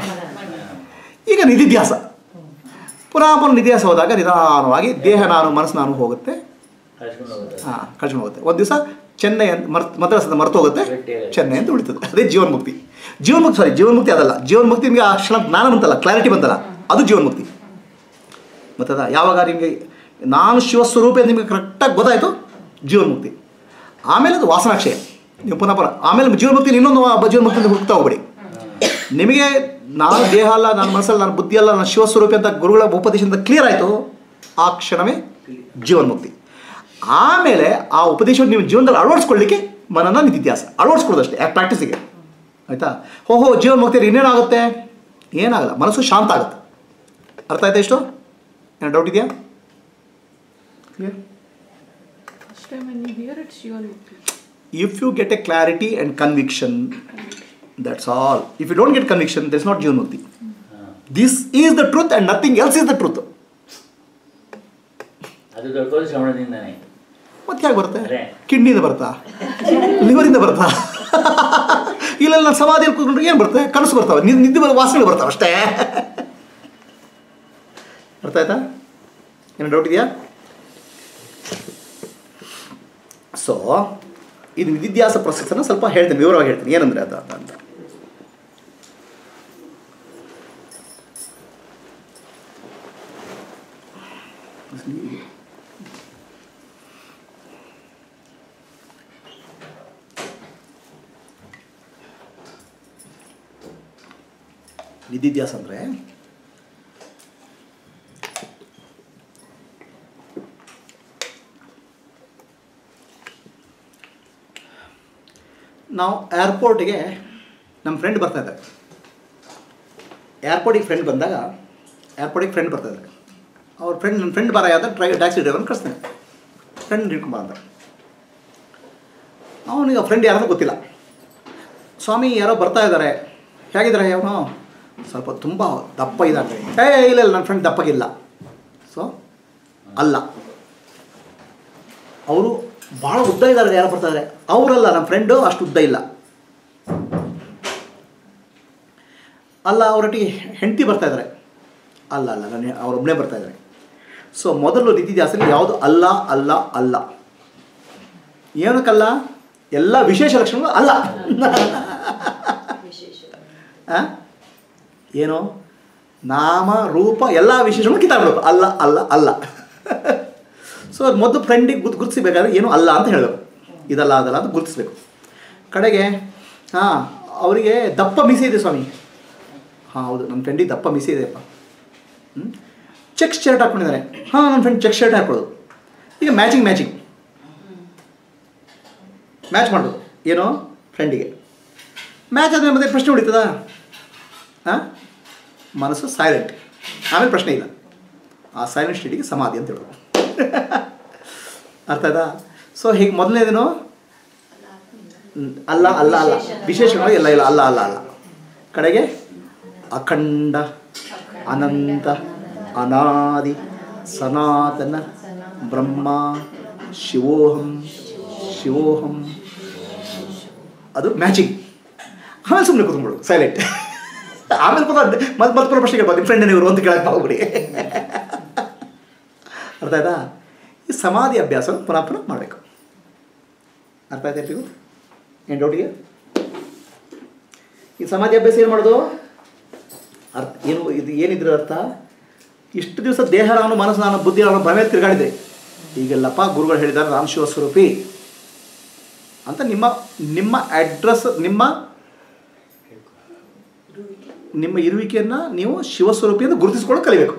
ಈಗ ನಿಧಿಧ್ಯಾಸ ಪುನಃ ಪುನಃ ನಿಧಿಧ್ಯಾಸ ಹೋದಾಗ ನಿಧಾನವಾಗಿ ದೇಹ ನಾನು ಮನಸ್ಸು ನಾನು ಹೋಗುತ್ತೆ ಕಳ್ಸ್ಕೊಂಡು ಹೋಗುತ್ತೆ ಹಾಂ ಕಳ್ಸ್ಕೊಂಡು ಹೋಗುತ್ತೆ ಒಂದು ದಿವಸ ಚೆನ್ನೈ ಅಂತ ಮರ್ತ್ ಮದ್ರಾಸ್ ಅಂತ ಮರ್ತು ಹೋಗುತ್ತೆ ಗಟ್ಟಿ ಆಗುತ್ತೆ. ಚೆನ್ನೈ ಅಂತ ಉಳಿತದೆ ಅದೇ ಜೀವನ್ಮುಕ್ತಿ ಜೀವನ್ಮುಕ್ತಿ ಸಾರಿ ಜೀವನ್ಮುಕ್ತಿ ಅದಲ್ಲ ಜೀವನ್ಮುಕ್ತಿ ನಿಮಗೆ ಆ ಕ್ಷಣ ಜ್ಞಾನ ಬಂತಲ್ಲ ಕ್ಲಾರಿಟಿ ಬಂತಲ್ಲ ಅದು ಜೀವನ್ಮುಕ್ತಿ ಮತ್ತದ ಯಾವಾಗ ನಿಮಗೆ ನಾನು ಶಿವಸ್ವರೂಪ ಅಂತ ನಿಮಗೆ ಕರೆಕ್ಟಾಗಿ ಗೊತ್ತಾಯಿತು ಜೀವನ್ಮುಕ್ತಿ ಆಮೇಲೆ ಅದು ವಾಸನಾಕ್ಷಯ ನೀವು ಪುನಃ ಪುನಃ ಆಮೇಲೆ ಜೀವನ್ಮುಕ್ತಿ ಇನ್ನೊಂದು ವ- ಜೀವನ್ಮುಕ್ತಿ ಅಂತ ಹೋಗ್ತಾ ಹೋಗ್ಬೇಡಿ ನಿಮಗೆ ನಾನು ದೇಹ ಅಲ್ಲ ನನ್ನ ಮನಸ್ಸಲ್ಲ ನನ್ನ ಬುದ್ಧಿ ಅಲ್ಲ ನನ್ನ ಶಿವಸ್ವರೂಪಿ ಅಂತ ಗುರುಗಳ ಉಪದೇಶದಿಂದ ಕ್ಲಿಯರ್ ಆಯಿತು ಆ ಕ್ಷಣವೇ ಜೀವನ್ಮುಕ್ತಿ ಆಮೇಲೆ ಆ ಉಪದೇಶವನ್ನು ನೀವು ಜೀವನದಲ್ಲಿ ಅಳವಡಿಸ್ಕೊಳ್ಳಿಕ್ಕೆ ಮನನ ನಿಧಿಧ್ಯಾಸ ಅಳವಡಿಸ್ಕೊಳ್ಳೋದಷ್ಟೇ ಆ ಪ್ರಾಕ್ಟೀಸಿಗೆ ಆಯಿತಾ ಓಹೋ ಜೀವನ್ಮುಕ್ತಿ ಇನ್ನೇನಾಗುತ್ತೆ ಏನಾಗಲ್ಲ ಮನಸ್ಸು ಶಾಂತ ಆಗುತ್ತೆ ಅರ್ಥ ಆಯ್ತಾ ಇಷ್ಟು ಏನೋ ಡೌಟ್ ಇದೆಯಾ clear First time when you hear it, ಶಿವನ್ಮುಕ್ತಿ if you get a clarity and conviction that's all if you don't get conviction there's not jivanmukti ಹಾಂ this is the truth and nothing else is the truth ಅದು ದೊಡ್ಡ ಶ್ರವಣದಿಂದನೇ ಮತ್ತೆ ಹೇಗೆ ಬರುತ್ತೆ ಅದೇ. ಕಿಡ್ನಿಯಿಂದ ಬರ್ತಾ ಲಿವರಿಂದ ಬರ್ತಾ ಇಲ್ಲ ನಾನು ಸಮಾಧಿಯಲ್ಲಿ ಕೂತ್ಕೊಂಡ್ರೆ ಏನು ಬರುತ್ತೆ ಕನಸು ಬರ್ತಾವೆ ನಿದ್ದೆ ನಿದ್ದೆ ಬರೋ ವಾಸನೆ ಬರ್ತಾವೆ ಅಷ್ಟೇ ಅರ್ಥ ಆಯ್ತಾ ಏನು ಡೌಟ್ ಇದೆಯಾ ಸೊ ಇದು ನಿಧಿಧ್ಯಾಸ ಪ್ರೊಸೆಸನ್ನು ಸ್ವಲ್ಪ ಹೇಳ್ತೀನಿ ವಿವರವಾಗಿ ಹೇಳ್ತೀನಿ ಏನಂದ್ರೆ ಅದು ಅದು ಅಂತ ನಿಧಿಧ್ಯಾಸ ಅಂದರೆ ನಾವು ಏರ್ಪೋರ್ಟಿಗೆ ನಮ್ಮ ಫ್ರೆಂಡ್ ಬರ್ತಾ ಇದ್ದಾರೆ ಏರ್ಪೋರ್ಟಿಗೆ ಫ್ರೆಂಡ್ ಬಂದಾಗ ಏರ್ಪೋರ್ಟಿಗೆ ಫ್ರೆಂಡ್ ಬರ್ತಾ ಇದ್ದಾರೆ ಅವ್ರ ಫ್ರೆಂಡ್ ನನ್ನ ಫ್ರೆಂಡ್ ಬರ ಯಾವ್ದು ಡ್ರೈ ಟ್ಯಾಕ್ಸಿ ಡ್ರೈವರ್ನ ಕಳಿಸ್ತೇನೆ ಫ್ರೆಂಡ್ ಹಿಡ್ಕೊಂಬ ಅಂತ ಅವನಿಗೆ ಫ್ರೆಂಡ್ ಯಾರೋ ಗೊತ್ತಿಲ್ಲ ಸ್ವಾಮಿ ಯಾರೋ ಬರ್ತಾ ಇದ್ದಾರೆ ಹೇಗಿದ್ದಾರೆ ಅವನು ಸ್ವಲ್ಪ ತುಂಬ ದಪ್ಪ ಇದ್ದಾರೆ ಏ ಇಲ್ಲ ಇಲ್ಲ ನನ್ನ ಫ್ರೆಂಡ್ ದಪ್ಪಗಿಲ್ಲ ಸೊ ಅಲ್ಲ ಅವರು ಭಾಳ ಉದ್ದ ಇದ್ದಾರೆ ಯಾರೋ ಬರ್ತಾ ಇದ್ದಾರೆ ಅವರಲ್ಲ ನಮ್ಮ ಫ್ರೆಂಡು ಅಷ್ಟು ಉದ್ದ ಇಲ್ಲ ಅಲ್ಲ ಅವರೊಟ್ಟಿಗೆ ಹೆಂಡತಿ ಬರ್ತಾ ಇದ್ದಾರೆ ಅಲ್ಲ ಅಲ್ಲ ನಾನು ಅವರೊಬ್ಬನೇ ಬರ್ತಾ ಇದ್ದಾರೆ ಸೊ ಮೊದಲು ನಿಧಿಧ್ಯಾಸಲ್ಲಿ ಯಾವುದು ಅಲ್ಲ ಅಲ್ಲ ಅಲ್ಲ ಏನಕ್ಕಲ್ಲ ಎಲ್ಲ ವಿಶೇಷ ಲಕ್ಷಣಗಳು ಅಲ್ಲ ಆ? ಏನು ನಾಮ ರೂಪ ಎಲ್ಲ ವಿಶೇಷಗಳು ಕಿತ್ತಾಡ್ಬೇಕು ಅಲ್ಲ ಅಲ್ಲ ಅಲ್ಲ ಸೊ ಅದು ಮೊದಲು ಫ್ರೆಂಡಿಗೆ ಗುರ್ತು ಗುರುತಿಸಬೇಕಾದ್ರೆ ಏನು ಅಲ್ಲ ಅಂತ ಹೇಳಬೇಕು ಇದಲ್ಲ ಅದಲ್ಲ ಅಂತ ಗುರುತಿಸ್ಬೇಕು ಕಡೆಗೆ ಹಾಂ ಅವರಿಗೆ ದಪ್ಪ ಮೀಸೆ ಇದೆ ಸ್ವಾಮಿ ಹಾಂ ಹೌದು ನನ್ನ ಫ್ರೆಂಡಿಗೆ ದಪ್ಪ ಮೀಸೆ ಇದೆಯಪ್ಪ ಹ್ಞೂ ಚೆಕ್ ಶರ್ಟ್ ಹಾಕ್ಕೊಂಡಿದ್ದಾರೆ ಹಾಂ ನನ್ನ ಫ್ರೆಂಡ್ ಚೆಕ್ ಶರ್ಟ್ ಹಾಕೊಳ್ಳೋದು ಈಗ ಮ್ಯಾಚಿಂಗ್ ಮ್ಯಾಚಿಂಗ್ ಮ್ಯಾಚ್ ಮಾಡೋದು ಏನೋ ಫ್ರೆಂಡಿಗೆ ಮ್ಯಾಚ್ ಆದಮೇಲೆ ಮತ್ತೆ ಪ್ರಶ್ನೆ ಉಳಿತದಾ ಹಾಂ ಮನಸ್ಸು ಸೈಲೆಂಟ್ ಆಮೇಲೆ ಪ್ರಶ್ನೆ ಇಲ್ಲ ಆ ಸೈಲೆಂಟ್ ಸ್ಟೇಟಿಗೆ ಸಮಾಧಿ ಅಂತ ಹೇಳೋದು ಅರ್ಥ ಆಯ್ತಾ ಸೊ ಹೀಗೆ ಮೊದಲನೇದೇನು ಹ್ಮ್, ಅಲ್ಲ ಅಲ್ಲ ಅಲ್ಲ ವಿಶೇಷವಾಗಿ ಎಲ್ಲ ಇಲ್ಲ ಅಲ್ಲ ಅಲ್ಲ ಅಲ್ಲ ಕಡೆಗೆ ಅಖಂಡ ಅನಂತ ಅನಾದಿ ಸನಾತನ ಬ್ರಹ್ಮ ಶಿವೋಹಂ ಶಿವೋಹಂ ಅದು ಮ್ಯಾಚಿಂಗ್ ಆಮೇಲೆ ಸುಮ್ಮನೆ ಕೂತ್ಬಿಡು ಸೈಲೆಂಟ್ ಆಮೇಲೆ ಕೂತ ಮತ್ತೆ ಮತ್ತೆ ಪ್ರಶ್ನೆ ಕೇಳ್ಬೋದು ನಿಮ್ಮ ಫ್ರೆಂಡ್ ಇವರು ಅಂತ ಕೇಳಕ್ಕೆ ಹೋಗ್ಬಿಡಿ ಅರ್ಥ ಆಯ್ತಾ ಈ ಸಮಾಧಿ ಅಭ್ಯಾಸ ಪುನಃ ಪುನಃ ಮಾಡಬೇಕು ಅರ್ಥ ಆಯ್ತಾ ಎಲ್ರಿಗೂ ಏನು ಡೌಟಿಗೆ ಈ ಸಮಾಧಿ ಅಭ್ಯಾಸ ಏನು ಮಾಡೋದು ಅರ್ಥ ಏನು ಇದು ಏನಿದ್ರ ಅರ್ಥ ಇಷ್ಟು ದಿವಸ ದೇಹ ನಾನು ಮನಸ್ಸು ನಾನು ಬುದ್ಧಿ ನಾನು ಭ್ರಮೆ ತಿರುಗಾಡಿದೆ ಈಗೆಲ್ಲಪ್ಪ ಗುರುಗಳು ಹೇಳಿದ್ದಾರೆ ನಾನು ಶಿವಸ್ವರೂಪಿ ಅಂತ ನಿಮ್ಮ ನಿಮ್ಮ ಅಡ್ರೆಸ್ ನಿಮ್ಮ ನಿಮ್ಮ ಇರುವಿಕೆಯನ್ನು ನೀವು ಶಿವಸ್ವರೂಪಿ ಅಂತ ಗುರುತಿಸ್ಕೊಂಡು ಕಲಿಬೇಕು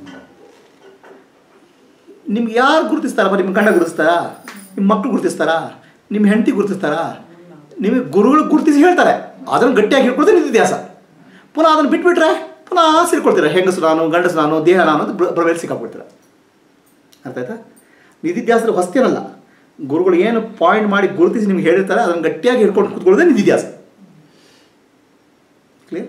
ನಿಮ್ಗೆ ಯಾರು ಗುರುತಿಸ್ತಾರಪ್ಪ ನಿಮ್ಮ ಗಂಡ ಗುರುತಿಸ್ತಾರಾ ನಿಮ್ಮ ಮಕ್ಕಳು ಗುರುತಿಸ್ತಾರಾ ನಿಮ್ಮ ಹೆಂಡತಿ ಗುರುತಿಸ್ತಾರಾ ನಿಮಗೆ ಗುರುಗಳು ಗುರುತಿಸಿ ಹೇಳ್ತಾರೆ ಅದನ್ನು ಗಟ್ಟಿಯಾಗಿ ಹಿಡ್ಕೊಳ್ತಾರೆ ನಿತ್ಯಾಸ ಪುನಃ ಅದನ್ನು ಬಿಟ್ಬಿಟ್ರೆ ಪುನಃ ಸೇರ್ಕೊಳ್ತೀರ ಹೆಂಗಸು ನಾನು ಗಂಡಸು ನಾನು ದೇಹ ನಾನು ಅಂತ ಪ್ರವೇಶ ಸಿಕ್ಕಾಕ್ಬಿಡ್ತೀರ ಅರ್ಥ ಆಯ್ತಾ ನಿಧಿಧ್ಯಾಸದ ಹೊಸ್ತೇನಲ್ಲ ಗುರುಗಳು ಏನು ಪಾಯಿಂಟ್ ಮಾಡಿ ಗುರುತಿಸಿ ನಿಮ್ಗೆ ಹೇಳಿರ್ತಾರೆ ಅದನ್ನು ಗಟ್ಟಿಯಾಗಿ ಹಿಡ್ಕೊಂಡು ಕೂತ್ಕೊಳ್ಳೋದೇ ನಿಧಿಧ್ಯಾಸ ಕ್ಲಿಯರ್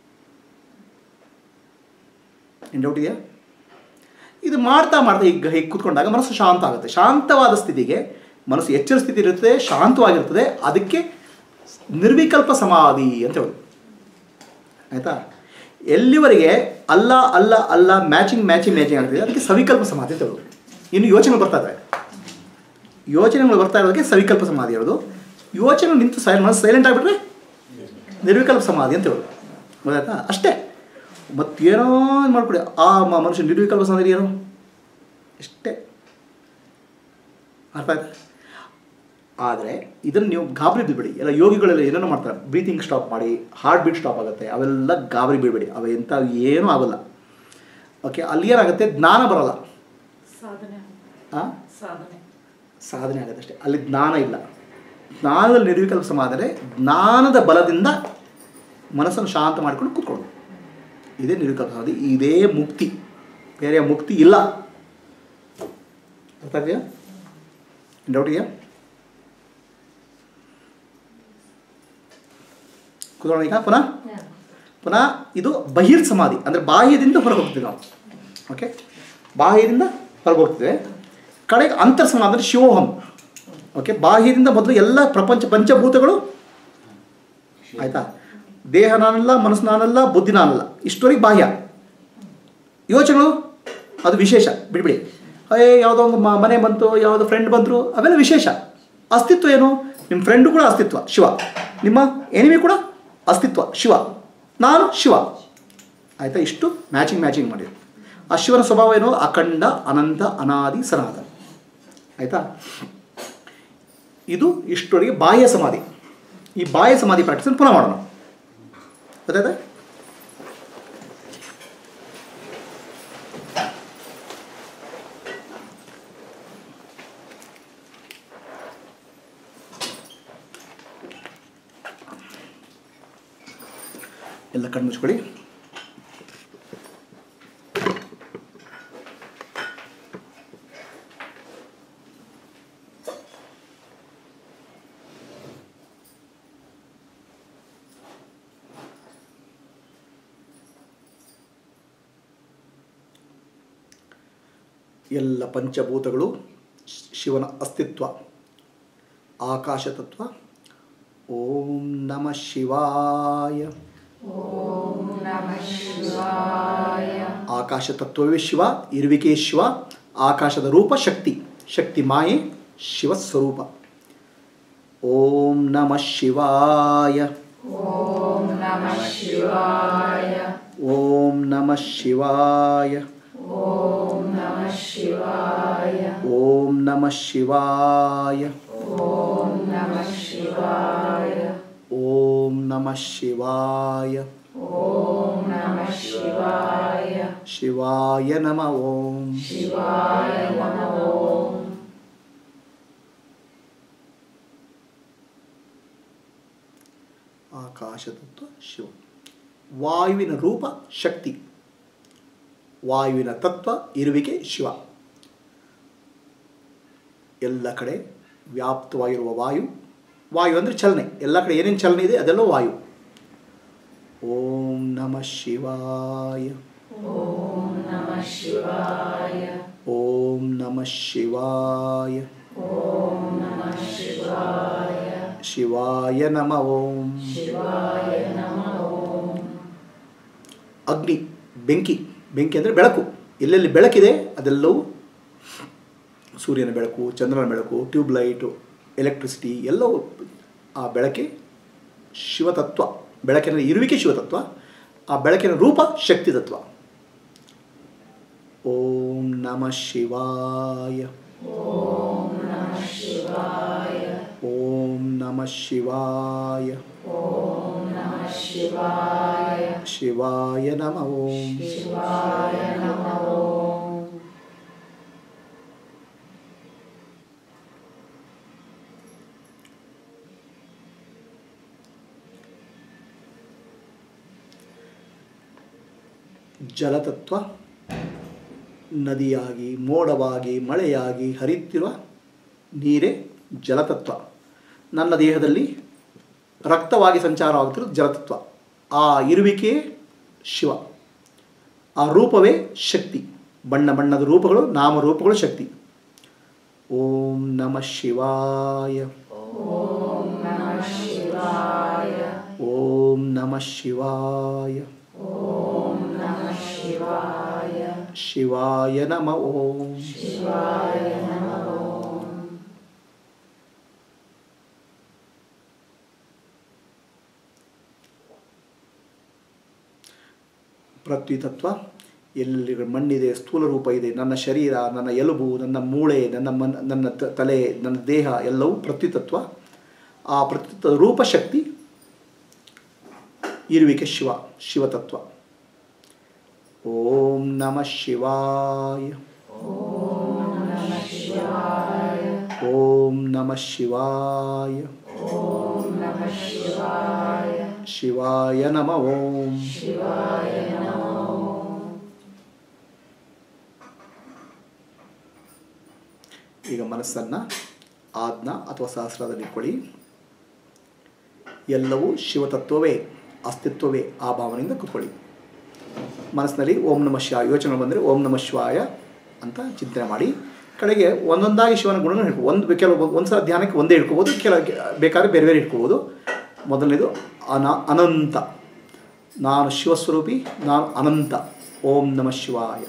ಏನು ಡೌಟ್ ಇದೆಯಾ ಇದು ಮಾಡ್ತಾ ಮಾಡ್ತಾ ಈಗ ಹೀಗೆ ಕೂತ್ಕೊಂಡಾಗ ಮನಸ್ಸು ಶಾಂತ ಆಗುತ್ತೆ ಶಾಂತವಾದ ಸ್ಥಿತಿಗೆ ಮನಸ್ಸು ಎಚ್ಚರ ಸ್ಥಿತಿ ಇರುತ್ತದೆ ಶಾಂತವಾಗಿರ್ತದೆ ಅದಕ್ಕೆ ನಿರ್ವಿಕಲ್ಪ ಸಮಾಧಿ ಅಂತ ಹೇಳೋದು ಆಯಿತಾ ಎಲ್ಲಿವರೆಗೆ ಅಲ್ಲ ಅಲ್ಲ ಅಲ್ಲ ಮ್ಯಾಚಿಂಗ್ ಮ್ಯಾಚಿಂಗ್ ಮ್ಯಾಚಿಂಗ್ ಆಗ್ತದೆ ಅದಕ್ಕೆ ಸವಿಕಲ್ಪ ಸಮಾಧಿ ಅಂತ ಹೇಳೋದು ಇನ್ನು ಯೋಚನೆಗಳು ಬರ್ತಾ ಇದ್ದಾವೆ ಯೋಚನೆಗಳು ಬರ್ತಾ ಇರೋದಕ್ಕೆ ಸವಿಕಲ್ಪ ಸಮಾಧಿ ಹೇಳೋದು ಯೋಚನೆ ನಿಂತು ಸೈ ಮನಸ್ಸು ಸೈಲೆಂಟ್ ಆಗಿಬಿಟ್ರೆ ನಿರ್ವಿಕಲ್ಪ ಸಮಾಧಿ ಅಂತ ಹೇಳೋದು ಗೊತ್ತಾಯ್ತಾ ಅಷ್ಟೇ ಮತ್ತೇನೋ ಇದ್ ಮಾಡ್ಕೊಡಿ ಆ ಮ- ಮನುಷ್ಯ ನಿರ್ವಿಕಲ್ಪ ಸಮಾಧಿ ಏನೋ ಇಷ್ಟೇ ಅರ್ಥ ಆಯ್ತಾ ಆದರೆ ಇದನ್ನು ನೀವು ಗಾಬರಿ ಬಿಡಬೇಡಿ ಎಲ್ಲ ಯೋಗಿಗಳೆಲ್ಲ ಏನೇನೋ ಮಾಡ್ತಾರೆ ಬ್ರೀತಿಂಗ್ ಸ್ಟಾಪ್ ಮಾಡಿ ಹಾರ್ಟ್ ಬೀಟ್ ಸ್ಟಾಪ್ ಆಗುತ್ತೆ ಅವೆಲ್ಲ ಗಾಬರಿ ಬಿಡಬೇಡಿ ಅವು ಎಂಥ ಏನೂ ಆಗೋಲ್ಲ ಓಕೆ ಅಲ್ಲಿ ಏನಾಗುತ್ತೆ ಜ್ಞಾನ ಬರೋಲ್ಲ ಸಾಧನೆ ಆ? ಸಾಧನೆ ಸಾಧನೆ ಆಗುತ್ತೆ ಅಷ್ಟೇ ಅಲ್ಲಿ ಜ್ಞಾನ ಇಲ್ಲ ಜ್ಞಾನದಲ್ಲಿ ನಿರ್ವಿಕಲ್ಪ ಸಮಾಧಾನ ಜ್ಞಾನದ ಬಲದಿಂದ ಮನಸ್ಸನ್ನು ಶಾಂತ ಮಾಡ್ಕೊಂಡು ಕೂತ್ಕೊಳ್ಳೋದು ಇದೇ ನಿರ್ವಿಕಲ್ಪ ಸಮಾಧಿ ಇದೇ ಮುಕ್ತಿ ಬೇರೆ ಮುಕ್ತಿ ಇಲ್ಲ ಅರ್ಥ ಇದೆಯಾ ಡೌಟ್ ಇದೆಯಾ ಕೂತ್ಕೊಳ್ಳೋಣ ಈಗ ಪುನಃ ಪುನಃ ಇದು ಬಹಿರ್ ಸಮಾಧಿ ಅಂದರೆ ಬಾಹ್ಯದಿಂದ ಹೊರಗೆ ಹೋಗ್ತೀವಿ ನಾವು ಓಕೆ ಬಾಹ್ಯದಿಂದ ಹೊರಗೆ ಹೋಗ್ತೇವೆ ಕಡೆಗೆ ಅಂತರ್ಸಮ ಅಂದರೆ ಶಿವೋಹಂ ಓಕೆ ಬಾಹ್ಯದಿಂದ ಮೊದಲು ಎಲ್ಲ ಪ್ರಪಂಚ ಪಂಚಭೂತಗಳು ಆಯಿತಾ ದೇಹ ನಾನಲ್ಲ ಮನಸ್ಸು ನಾನಲ್ಲ ಬುದ್ಧಿ ನಾನಲ್ಲ ಇಷ್ಟವರೆಗೆ ಬಾಹ್ಯ ಯೋಚನೆಗಳು ಅದು ವಿಶೇಷ ಬಿಡ್ಬಿಡಿ ಅಯ್ಯೇ ಯಾವುದೋ ಒಂದು ಮ- ಮನೆ ಬಂತು ಯಾವುದೋ ಫ್ರೆಂಡ್ ಬಂದರು ಅವೆಲ್ಲ ವಿಶೇಷ ಅಸ್ತಿತ್ವ ಏನು ನಿಮ್ಮ ಫ್ರೆಂಡು ಕೂಡ ಅಸ್ತಿತ್ವ ಶಿವ ನಿಮ್ಮ ಎನಿಮಿ ಕೂಡ ಅಸ್ತಿತ್ವ ಶಿವ ನಾನು ಶಿವ ಆಯಿತಾ ಇಷ್ಟು ಮ್ಯಾಚಿಂಗ್ ಮ್ಯಾಚಿಂಗ್ ಮಾಡಿದ್ರು ಆ ಶಿವನ ಸ್ವಭಾವ ಏನು ಅಖಂಡ ಅನಂತ ಅನಾದಿ ಸನಾತನ ಆಯಿತಾ ಇದು ಇಷ್ಟೊಳಗೆ ಬಾಹ್ಯ ಸಮಾಧಿ ಈ ಬಾಹ್ಯ ಸಮಾಧಿ ಪ್ರಾಕ್ಟೀಸನ್ನು ಪುನಃ ಮಾಡೋಣ ಗೊತ್ತಾಯ್ತಾ ಎಲ್ಲ ಕಣ್ಣು ಮುಚ್ಕೊಳ್ಳಿ ಎಲ್ಲ ಪಂಚಭೂತಗಳು ಶ್- ಶಿವನ ಅಸ್ತಿತ್ವ ಆಕಾಶ ತತ್ವ ಓಂ ನಮ ಶಿವಾಯ ಆಕಾಶ ತತ್ವವೇ ಶಿವ ಇರುವಿಕೆ ಶಿವ ಆಕಾಶದ ರೂಪ ಶಕ್ತಿ ಶಕ್ತಿ ಮಾಯೆ ಶಿವ ಸ್ವರೂಪ ಓಂ ನಮ ಶಿವಾಯ ಓಂ ನಮ ಶಿವಾಯ ಓಂ ನಮ ಶಿವಾಯ ಓಂ ನಮ ಶಿವಾಯ ಓಂ ನಮ ಶಿವಾಯ ಶಿವಾಯ ನಮ ಓಂ ಆಕಾಶ ತತ್ವ ಶಿವ ವಾಯುವಿನ ರೂಪ ಶಕ್ತಿ ವಾಯುವಿನ ತತ್ವ ಇರುವಿಕೆ ಶಿವ ಎಲ್ಲ ಕಡೆ ವ್ಯಾಪ್ತವಾಗಿರುವ ವಾಯು ವಾಯು ಅಂದರೆ ಚಲನೆ ಎಲ್ಲ ಕಡೆ ಏನೇನು ಚಲನೆ ಇದೆ ಅದೆಲ್ಲ ವಾಯು ಓಂ ನಮ ಶಿವಾಯ ಓಂ ನಮ ಶಿವಾಯ ಶಿವಾಯ ನಮ ಓಂ ಅಗ್ನಿ ಬೆಂಕಿ ಬೆಂಕಿ ಅಂದರೆ ಬೆಳಕು ಎಲ್ಲೆಲ್ಲಿ ಬೆಳಕಿದೆ ಅದೆಲ್ಲವೂ ಸೂರ್ಯನ ಬೆಳಕು ಚಂದ್ರನ ಬೆಳಕು ಟ್ಯೂಬ್ ಲೈಟು ಎಲೆಕ್ಟ್ರಿಸಿಟಿ ಎಲ್ಲವೂ ಆ ಬೆಳಕೆ ಶಿವತತ್ವ ಬೆಳಕಿನ ಇರುವಿಕೆ ಶಿವತತ್ವ ಆ ಬೆಳಕಿನ ರೂಪ ಶಕ್ತಿ ತತ್ವ ಓಂ ನಮ ಶಿವಾಯ ಓಂ ನಮ ಶಿವಾಯ ಶಿವಾಯ ನಮ ಓಂ ಜಲತತ್ವ ನದಿಯಾಗಿ ಮೋಡವಾಗಿ ಮಳೆಯಾಗಿ ಹರಿಯುತ್ತಿರುವ ನೀರೇ ಜಲತತ್ವ ನನ್ನ ದೇಹದಲ್ಲಿ ರಕ್ತವಾಗಿ ಸಂಚಾರವಾಗುತ್ತಿರೋದು ಜಲತತ್ವ ಆ ಇರುವಿಕೆಯೇ ಶಿವ ಆ ರೂಪವೇ ಶಕ್ತಿ ಬಣ್ಣ ಬಣ್ಣದ ರೂಪಗಳು ನಾಮರೂಪಗಳು ಶಕ್ತಿ ಓಂ ನಮ ಶಿವಾಯ ಓಂ ನಮ ಶಿವಾಯ ಶಿವಾಯ ನಮ ಓಂ ಪೃಥ್ವಿ ತತ್ವ ಎಲ್ಲಿ ಮಣ್ಣಿದೆ ಸ್ಥೂಲ ರೂಪ ಇದೆ ನನ್ನ ಶರೀರ ನನ್ನ ಎಲುಬು ನನ್ನ ಮೂಳೆ ನನ್ನ ಮನ್ ನನ್ನ ತ- ತಲೆ ನನ್ನ ದೇಹ ಎಲ್ಲವೂ ಪೃಥ್ವಿ ತತ್ವ ಆ ಪೃಥ್ವಿ ರೂಪ ಶಕ್ತಿ ಇರುವಿಕೆ ಶಿವ ಶಿವತತ್ವ ಓಂ ನಮ ಶಿವಾಯ ಓಂ ನಮ ಶಿವಾಯ ಶಿವಾಯ ನಮ ಓಂ ಈಗ ಮನಸ್ಸನ್ನು ಆಜ್ಞಾ ಅಥವಾ ಸಹಸ್ರದಲ್ಲಿ ಇಟ್ಕೊಳ್ಳಿ ಎಲ್ಲವೂ ಶಿವತತ್ವವೇ ಅಸ್ತಿತ್ವವೇ ಆ ಭಾವನೆಯಿಂದ ಕೂತ್ಕೊಳ್ಳಿ ಮನಸ್ಸಿನಲ್ಲಿ ಓಂ ನಮ ಶಿವಾಯ ಯೋಚನೆ ಬಂದರೆ ಓಂ ನಮ ಶಿವಾಯ ಅಂತ ಚಿಂತನೆ ಮಾಡಿ ಕಡೆಗೆ ಒಂದೊಂದಾಗಿ ಶಿವನ ಗುಣಗಳನ್ನು ಹಿಡ್ಕೊ ಒಂದು ಕೆಲವು ಒಂದು ಸಲ ಧ್ಯಾನಕ್ಕೆ ಒಂದೇ ಹಿಡ್ಕೋಬೋದು ಕೆಲವು ಬೇಕಾದ್ರೆ ಬೇರೆ ಬೇರೆ ಹಿಡ್ಕೋಬೋದು ಮೊದಲನೇದು ಅನ ಅನಂತ ನಾನು ಶಿವಸ್ವರೂಪಿ ನಾನು ಅನಂತ ಓಂ ನಮಃ ಶಿವಾಯ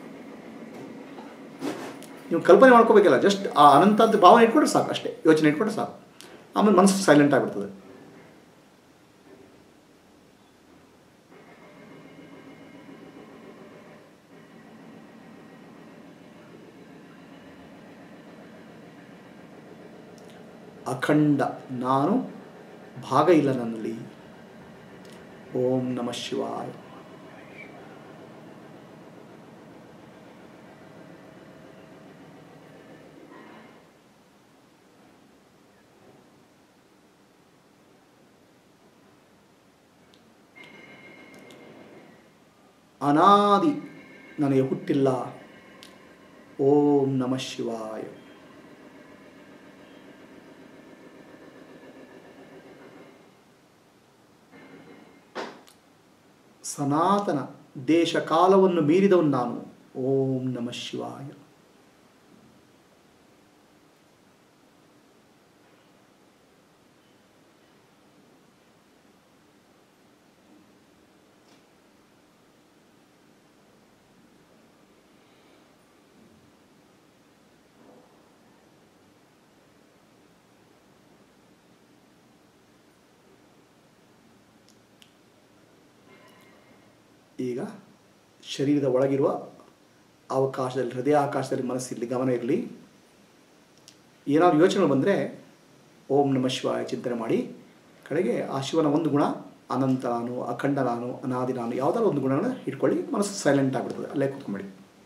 ನೀವು ಕಲ್ಪನೆ ಮಾಡ್ಕೋಬೇಕಲ್ಲ ಜಸ್ಟ್ ಆ ಅನಂತ ಅಂತ ಭಾವನೆ ಇಟ್ಕೊಂಡ್ರೆ ಸಾಕು ಅಷ್ಟೇ ಯೋಚನೆ ಇಟ್ಕೊಂಡ್ರೆ ಸಾಕು ಆಮೇಲೆ ಮನಸ್ಸು ಸೈಲೆಂಟ್ ಆಗಿಬಿಡ್ತದೆ ಅಖಂಡ ನಾನು ಭಾಗ ಇಲ್ಲ ನನ್ನಲ್ಲಿ ಓಂ ನಮಃ ಶಿವಾಯ ಅನಾದಿ ನನಗೆ ಹುಟ್ಟಿಲ್ಲ ಓಂ ನಮಃ ಶಿವಾಯ ಸನಾತನ ದೇಶ ಕಾಲವನ್ನು ಮೀರಿದವನು ನಾನು ಓಂ ನಮಃ ಶಿವಾಯ ಈಗ ಶರೀರದ ಒಳಗಿರುವ ಅವಕಾಶದಲ್ಲಿ ಹೃದಯ ಆಕಾಶದಲ್ಲಿ ಮನಸ್ಸಿರಲಿ ಗಮನ ಇರಲಿ ಏನಾದ್ರು ಯೋಚನೆ ಬಂದರೆ ಓಂ ನಮಃ ಶಿವಾಯ ಚಿಂತನೆ ಮಾಡಿ ಕಡೆಗೆ ಆ ಶಿವನ ಒಂದು ಗುಣ ಅನಂತ ನಾನು ಅಖಂಡ ನಾನು ಅನಾದಿ ನಾನು ಯಾವುದಾದ್ರು ಒಂದು ಗುಣನ ಇಟ್ಕೊಳ್ಳಿ ಮನಸ್ಸು ಸೈಲೆಂಟ್ ಆಗಿಬಿಡ್ತದೆ ಅಲ್ಲೇ ಕೂತ್ಕೊಂಬಿಡಿ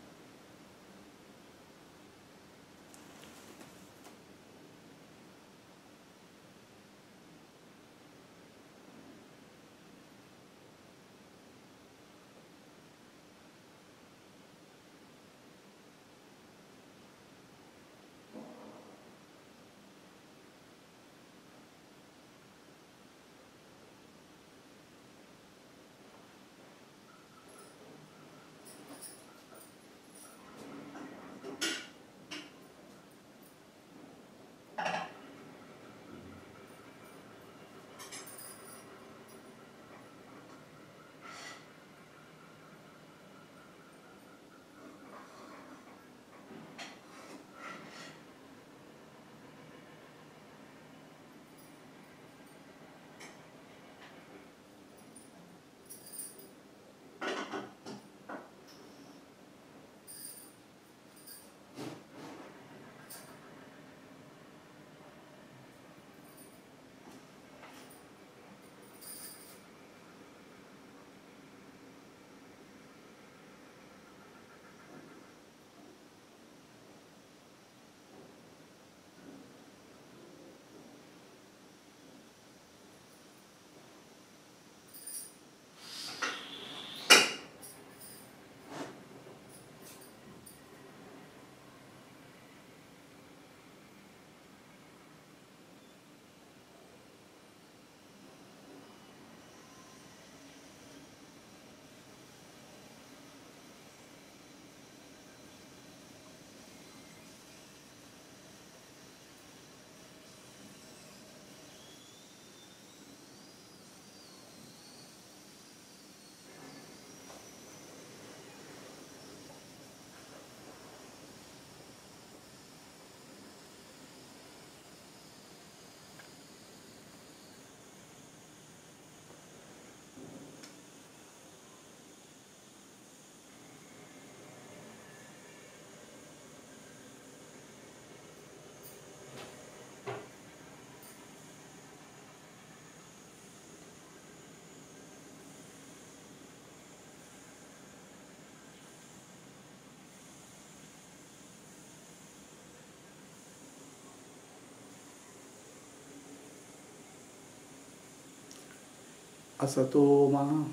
ಅಸತೋಮ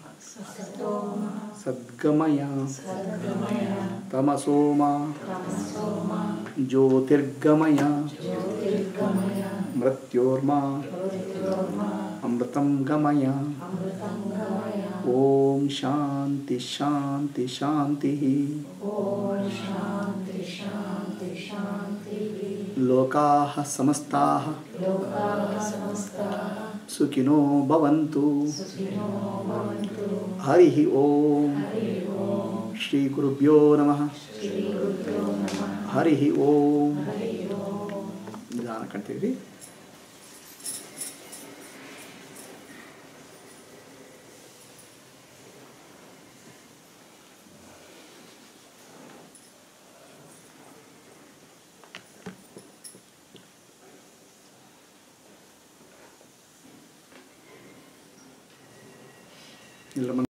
ಸದ್ಗಮಯ ತಮಸೋಮ ಜ್ಯೋತಿರ್ಗಮಯ ಮೃತ್ಯೋರ್ಮ ಅಮೃತಂ ಗಮಯ ಓಂ ಶಾಂತಿ ಶಾಂತಿ ಶಾಂತಿ ಲೋಕಾಃ ಸಮಸ್ತಾಃ ಸುಖಿನೋ ಭವಂತು ಹರಿ ಓಂ ಶ್ರೀ ಗುರುಭ್ಯೋ ನಮಃ ಹರಿ ಓಂ ನಿಧಾನ ಕಾಣ್ತೀವಿ ಇಲ್ಲ